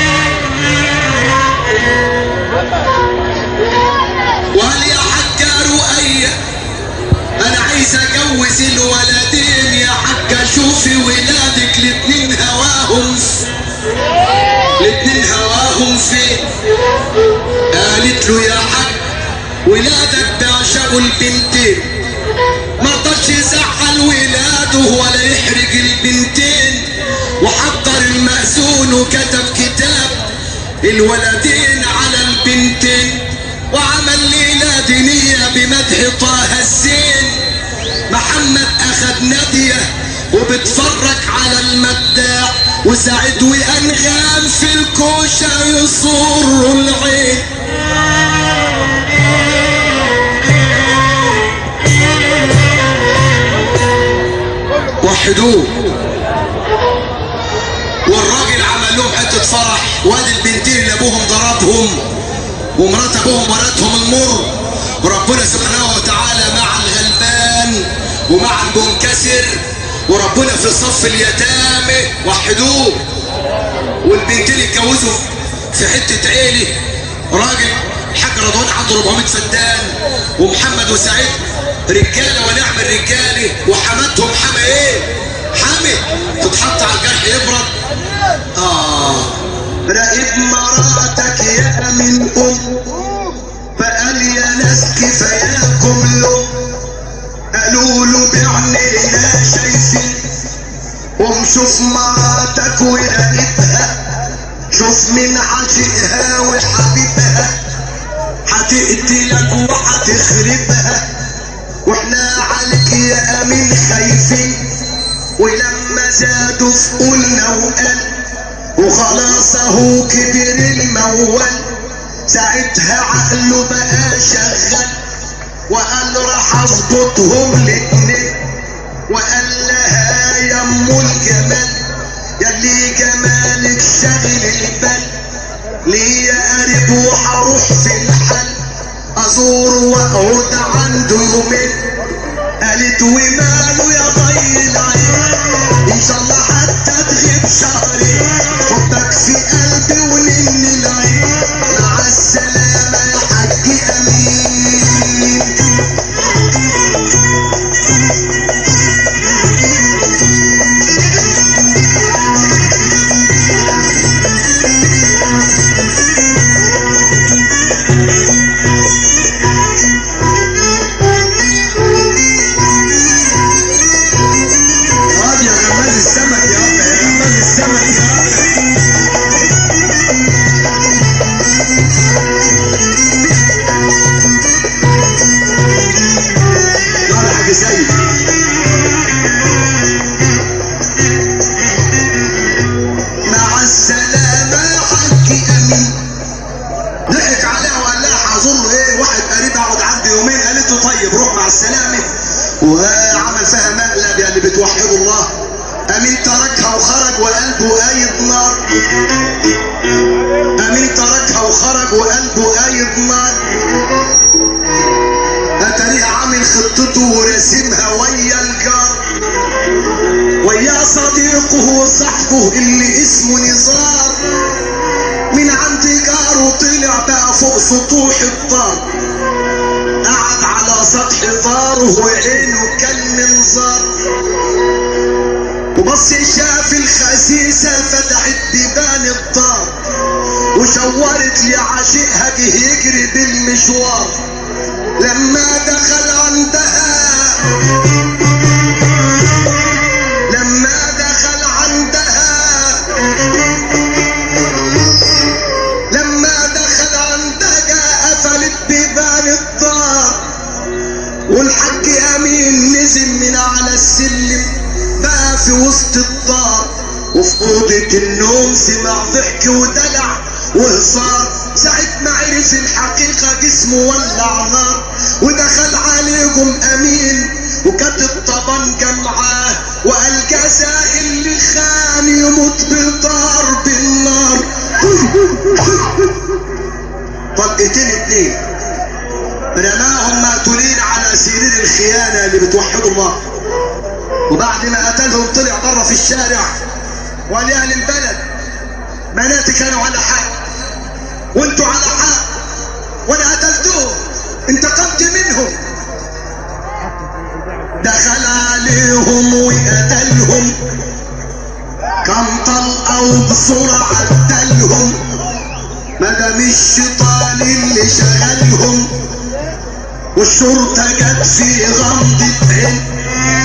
وقال يا حاجة رؤية انا عايز اجوز الولدين يا حاجة شوفي ولادك الاتنين هواهم في الاتنين هواهم فين قالت له يا حاج ولادك بيعشقوا البنتين ما رضاش يزعل ولاده ولا يحرج البنتين وحضر المأذون وكتب كتاب الولدين على البنتين وعمل ليلة دينية بمدح طه الزين محمد أخد نادية وبتفرج على المداح وسعد وأنغام في الكوشة يصر العين وحدوه والراجل عمل لهم حته فرح وادي البنتين اللي ابوهم ضربهم ومرات ابوهم ورتهم المر وربنا سبحانه وتعالى مع الغلبان ومع المنكسر وربنا في صف اليتامى وحدوه والبنتين اتجوزوا في حته عيله راجل الحاج رضوان عنده 400 فدان ومحمد وسعيد رجاله ونعم الرجاله وحماتهم حما ايه؟ حامي تتحط على الجرح يبرد اه راقب مراتك يا من ام فقال يا ناس كفاياكم له قالوا له بعينينا شايفين قوم شوف مراتك وراقبها شوف من عاشقها وحبيبها هتقتلك وهتخربها واحنا عليك يا امين خايفين ولما زادوا في قولنا وقال وخلاص اهو كبر الموال ساعتها عقله بقى شغال وقال راح اظبطهم الاتنين وقال لها يا ام الجمال يلي جمالك شاغل البال ليه يا قريب وهروح في الحل ازور واقعد عنده يومين قالت وماله يا ضي العين ان شاء الله حتى تغيب شهرين حبك في قلبي ونن العين مع السلامة يا حاج امين يا يا غماز السمك يا رب يا غماز السمك يا رب يلا يا حاج سيد مع السلامة يا حاج أمين ضحك عليها وقال لها هظن ايه واحد قريب اقعد عندي يومين قالت له طيب روح مع السلامة وعمل فيها مقلب يا اللي بتوحدوا الله امين تركها وخرج وقلبه قايد نار امين تركها وخرج وقلبه قايد نار اتاريها عامل خطته وراسمها ويا الجار ويا صديقه وصاحبه اللي اسمه نزار من عند جاره طلع بقى فوق سطوح الدار قعد على سطح داره وعينه كان منظار وبص شاف الخسيسة فتحت بيبان الدار وشورت لعاشقها جه يجري بالمشوار لما دخل عندها لما دخل عندها لما في وسط الدار وفي أوضة النوم سمع ضحك ودلع وهزار ساعة ما عرف الحقيقة جسمه ولع نار ودخل عليهم أمين وكانت الطبنجة معاه وقال جزاء اللي خان يموت بضرب النار طلقتين اتنين رماهم مقتولين على سرير الخيانة اللي بتوحدوا الله وبعد ما قتلهم طلع بره في الشارع وقال يا اهل البلد بناتي كانوا على حق وانتوا على حق وانا قتلتهم انتقمت منهم دخل عليهم وقتلهم كم طلقة وبسرعة قتلهم ما دام الشيطان اللي شغلهم والشرطة جت في غمضة عين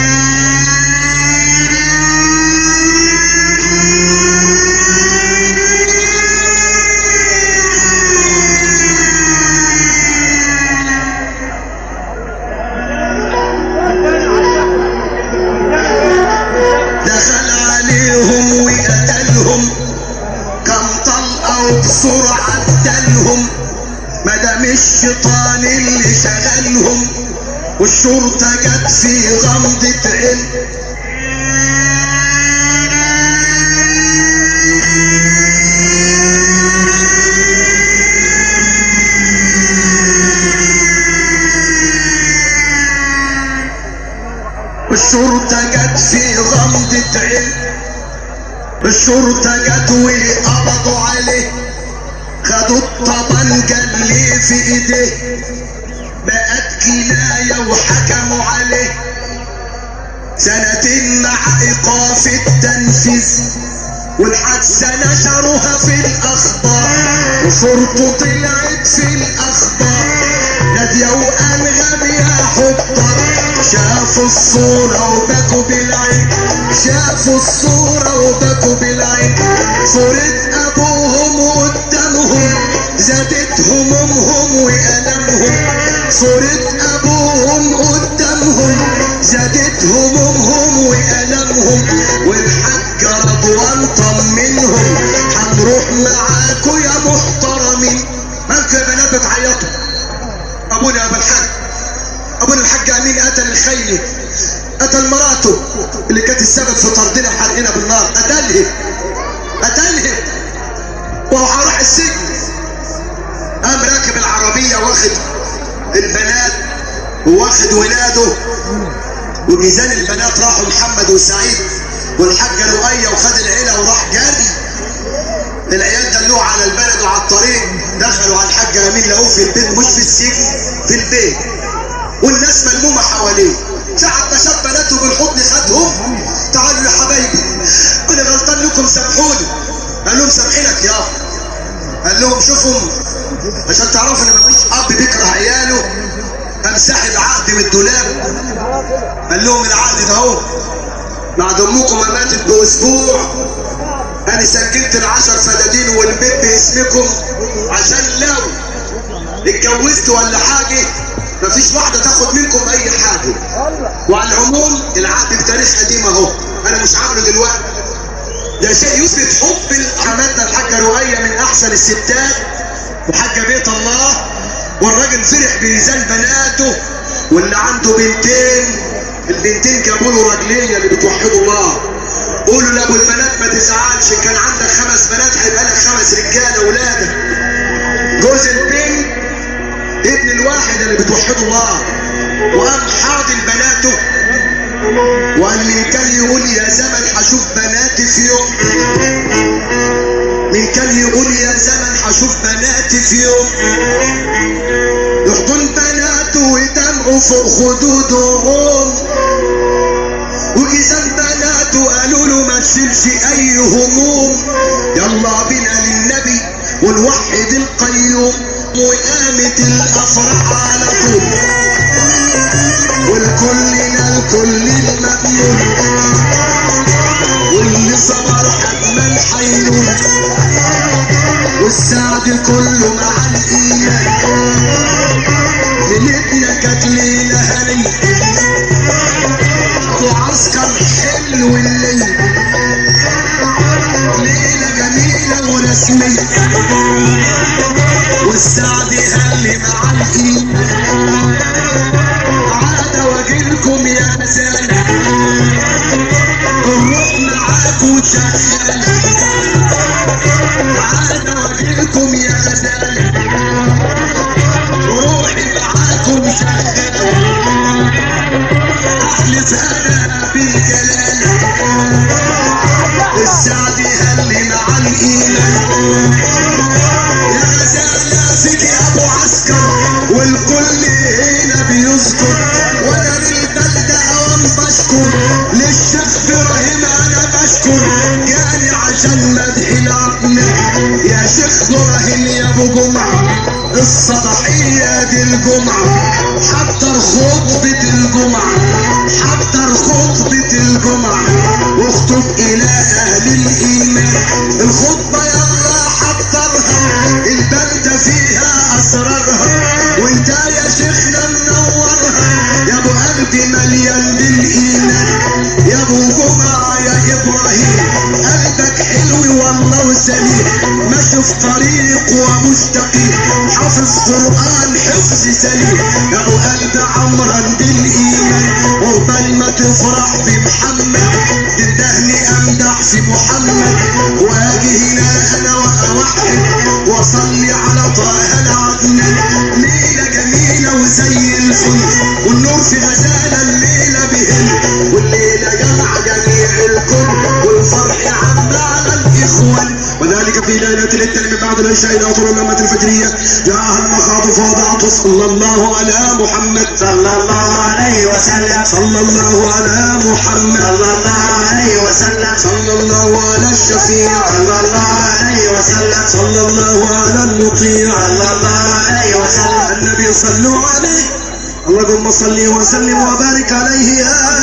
دخل عليهم وقتلهم كم طلقة وبسرعة قتلهم ما دام الشيطان اللي شغلهم والشرطة جت في غمضة عين الشرطة جت في غمضة عين الشرطة جت وقبضوا عليه خدوا الطبنجة اللي في ايديه بقت كناية وحكموا عليه سنتين مع ايقاف التنفيذ والحادثة نشروها في الاخبار وصورته طلعت في الاخبار نادية وانغام يا حضر شافوا الصورة وبكوا بالعين شافوا الصورة وبكوا بالعين صورة ابوهم قدامهم زادت همومهم وألمهم صورة ابوهم قدامهم زادت همومهم وألمهم والحاج رضوان طمنهم هنروح معاكوا يا محترمين ما انتوا يا بنات بتعيطوا ابونا يا ابو الحاج ابونا الحاج امين قتل الخيلي قتل مراته اللي كانت السبب في طردنا وحرقنا بالنار قتلها قتلها وهو هيروح السجن قام راكب العربيه واخد البنات وواخد ولاده وميزان البنات راحوا محمد وسعيد والحاجه رؤيه وخد العيله وراح جري العيال دلوه على البلد وعلى الطريق دخلوا على الحاج امين لقوه في البيت مش في السجن في البيت والناس ملمومه حواليه ساعة ما شاف بناته بالحضن خدهم تعالوا يا حبايبي انا غلطان لكم سامحوني قال لهم سامحينك يا قال لهم شوفوا عشان تعرفوا ان مفيش اب بيكره عياله قام ساحب عقد من الدولاب قال لهم العقد ده اهو بعد امكم ما ماتت باسبوع انا سجلت العشر فدادين والبيت باسمكم عشان لو اتجوزت ولا حاجه مفيش واحده تاخد منكم اي حاجه وعلى العموم العقد بتاريخ قديم اهو انا مش عامله دلوقتي ده شيء يثبت حب حماتنا الحاجه رؤيه من احسن الستات وحاجه بيت الله والراجل فرح بميزان بناته واللي عنده بنتين البنتين جابوا له رجليه اللي بتوحدوا الله قولوا لابو البنات ما تزعلش كان عندك خمس بنات هيبقى لك خمس رجاله ولادك جوز البنت ابن الواحد اللي بتوحدوا الله وقام حاضن بناته وقال من كان يقول يا زمن هشوف بناتي في يوم من كان يقول يا زمن هشوف بناتي في يوم يحضن بناته ويدمعوا فوق خدودهم وإذا بناته قالوا له ما تشيلش أي هموم يلا بنا للنبي ونوحد القيوم وقامت الأفراح على طول والكلنا الكل المأمون واللي صبر حتما حينون والسعد كله مع الإيمان ليلتنا كانت ليلة هنية وعسكر حلو اللي والسعد هل مع الإيمان عاد واجيلكم يا غزالة الروح معاكوا شغالة عاد واجيلكم يا غزالة روحي معاكم شغالة احلف انا بالجلالة السعد هل مع الايمان يا غزالة فيك يا ابو عسكر والكل هنا بيذكر وانا للبلدة اوام بشكر للشيخ ابراهيم انا بشكر جاني عشان مدح العقل يا شيخ ابراهيم يا ابو جمعة الصباحية دي الجمعة حضر خطبة الجمعة حضر خطبة الجمعة واخطب الى اهل الايمان الخطبة يلا حضرها البلدة فيها اسرارها وانت يا شيخنا منورها يا ابو قلبي مليان بالايمان يا ابو جمعة يا ابراهيم قلبك حلو والله وسليم ماشي في طريق ومستقيم حافظ قرآن حفظ سليم يا ابو قلب عمرا بالايمان وقبل ما تفرح بمحمد تندهني امدح في محمد واجي هنا انا واوحد واصلي على طه العدنان ليله جميله وزي الفل والنور في غزاله الليله بهل والليله جمع جميع الكل والفرح عم على الاخوان وذلك في ليلة التلم بعد العشاء إلى طول الأمة الفجرية جاء المخاض فوضعت صلى الله على محمد صلى الله عليه وسلم صلى الله على محمد صلى الله عليه وسلم صلى الله على الشفيع صلى الله عليه وسلم صلى الله على المطيع صلى الله عليه وسلم النبي صلوا عليه اللهم صل وسلم وبارك عليه يا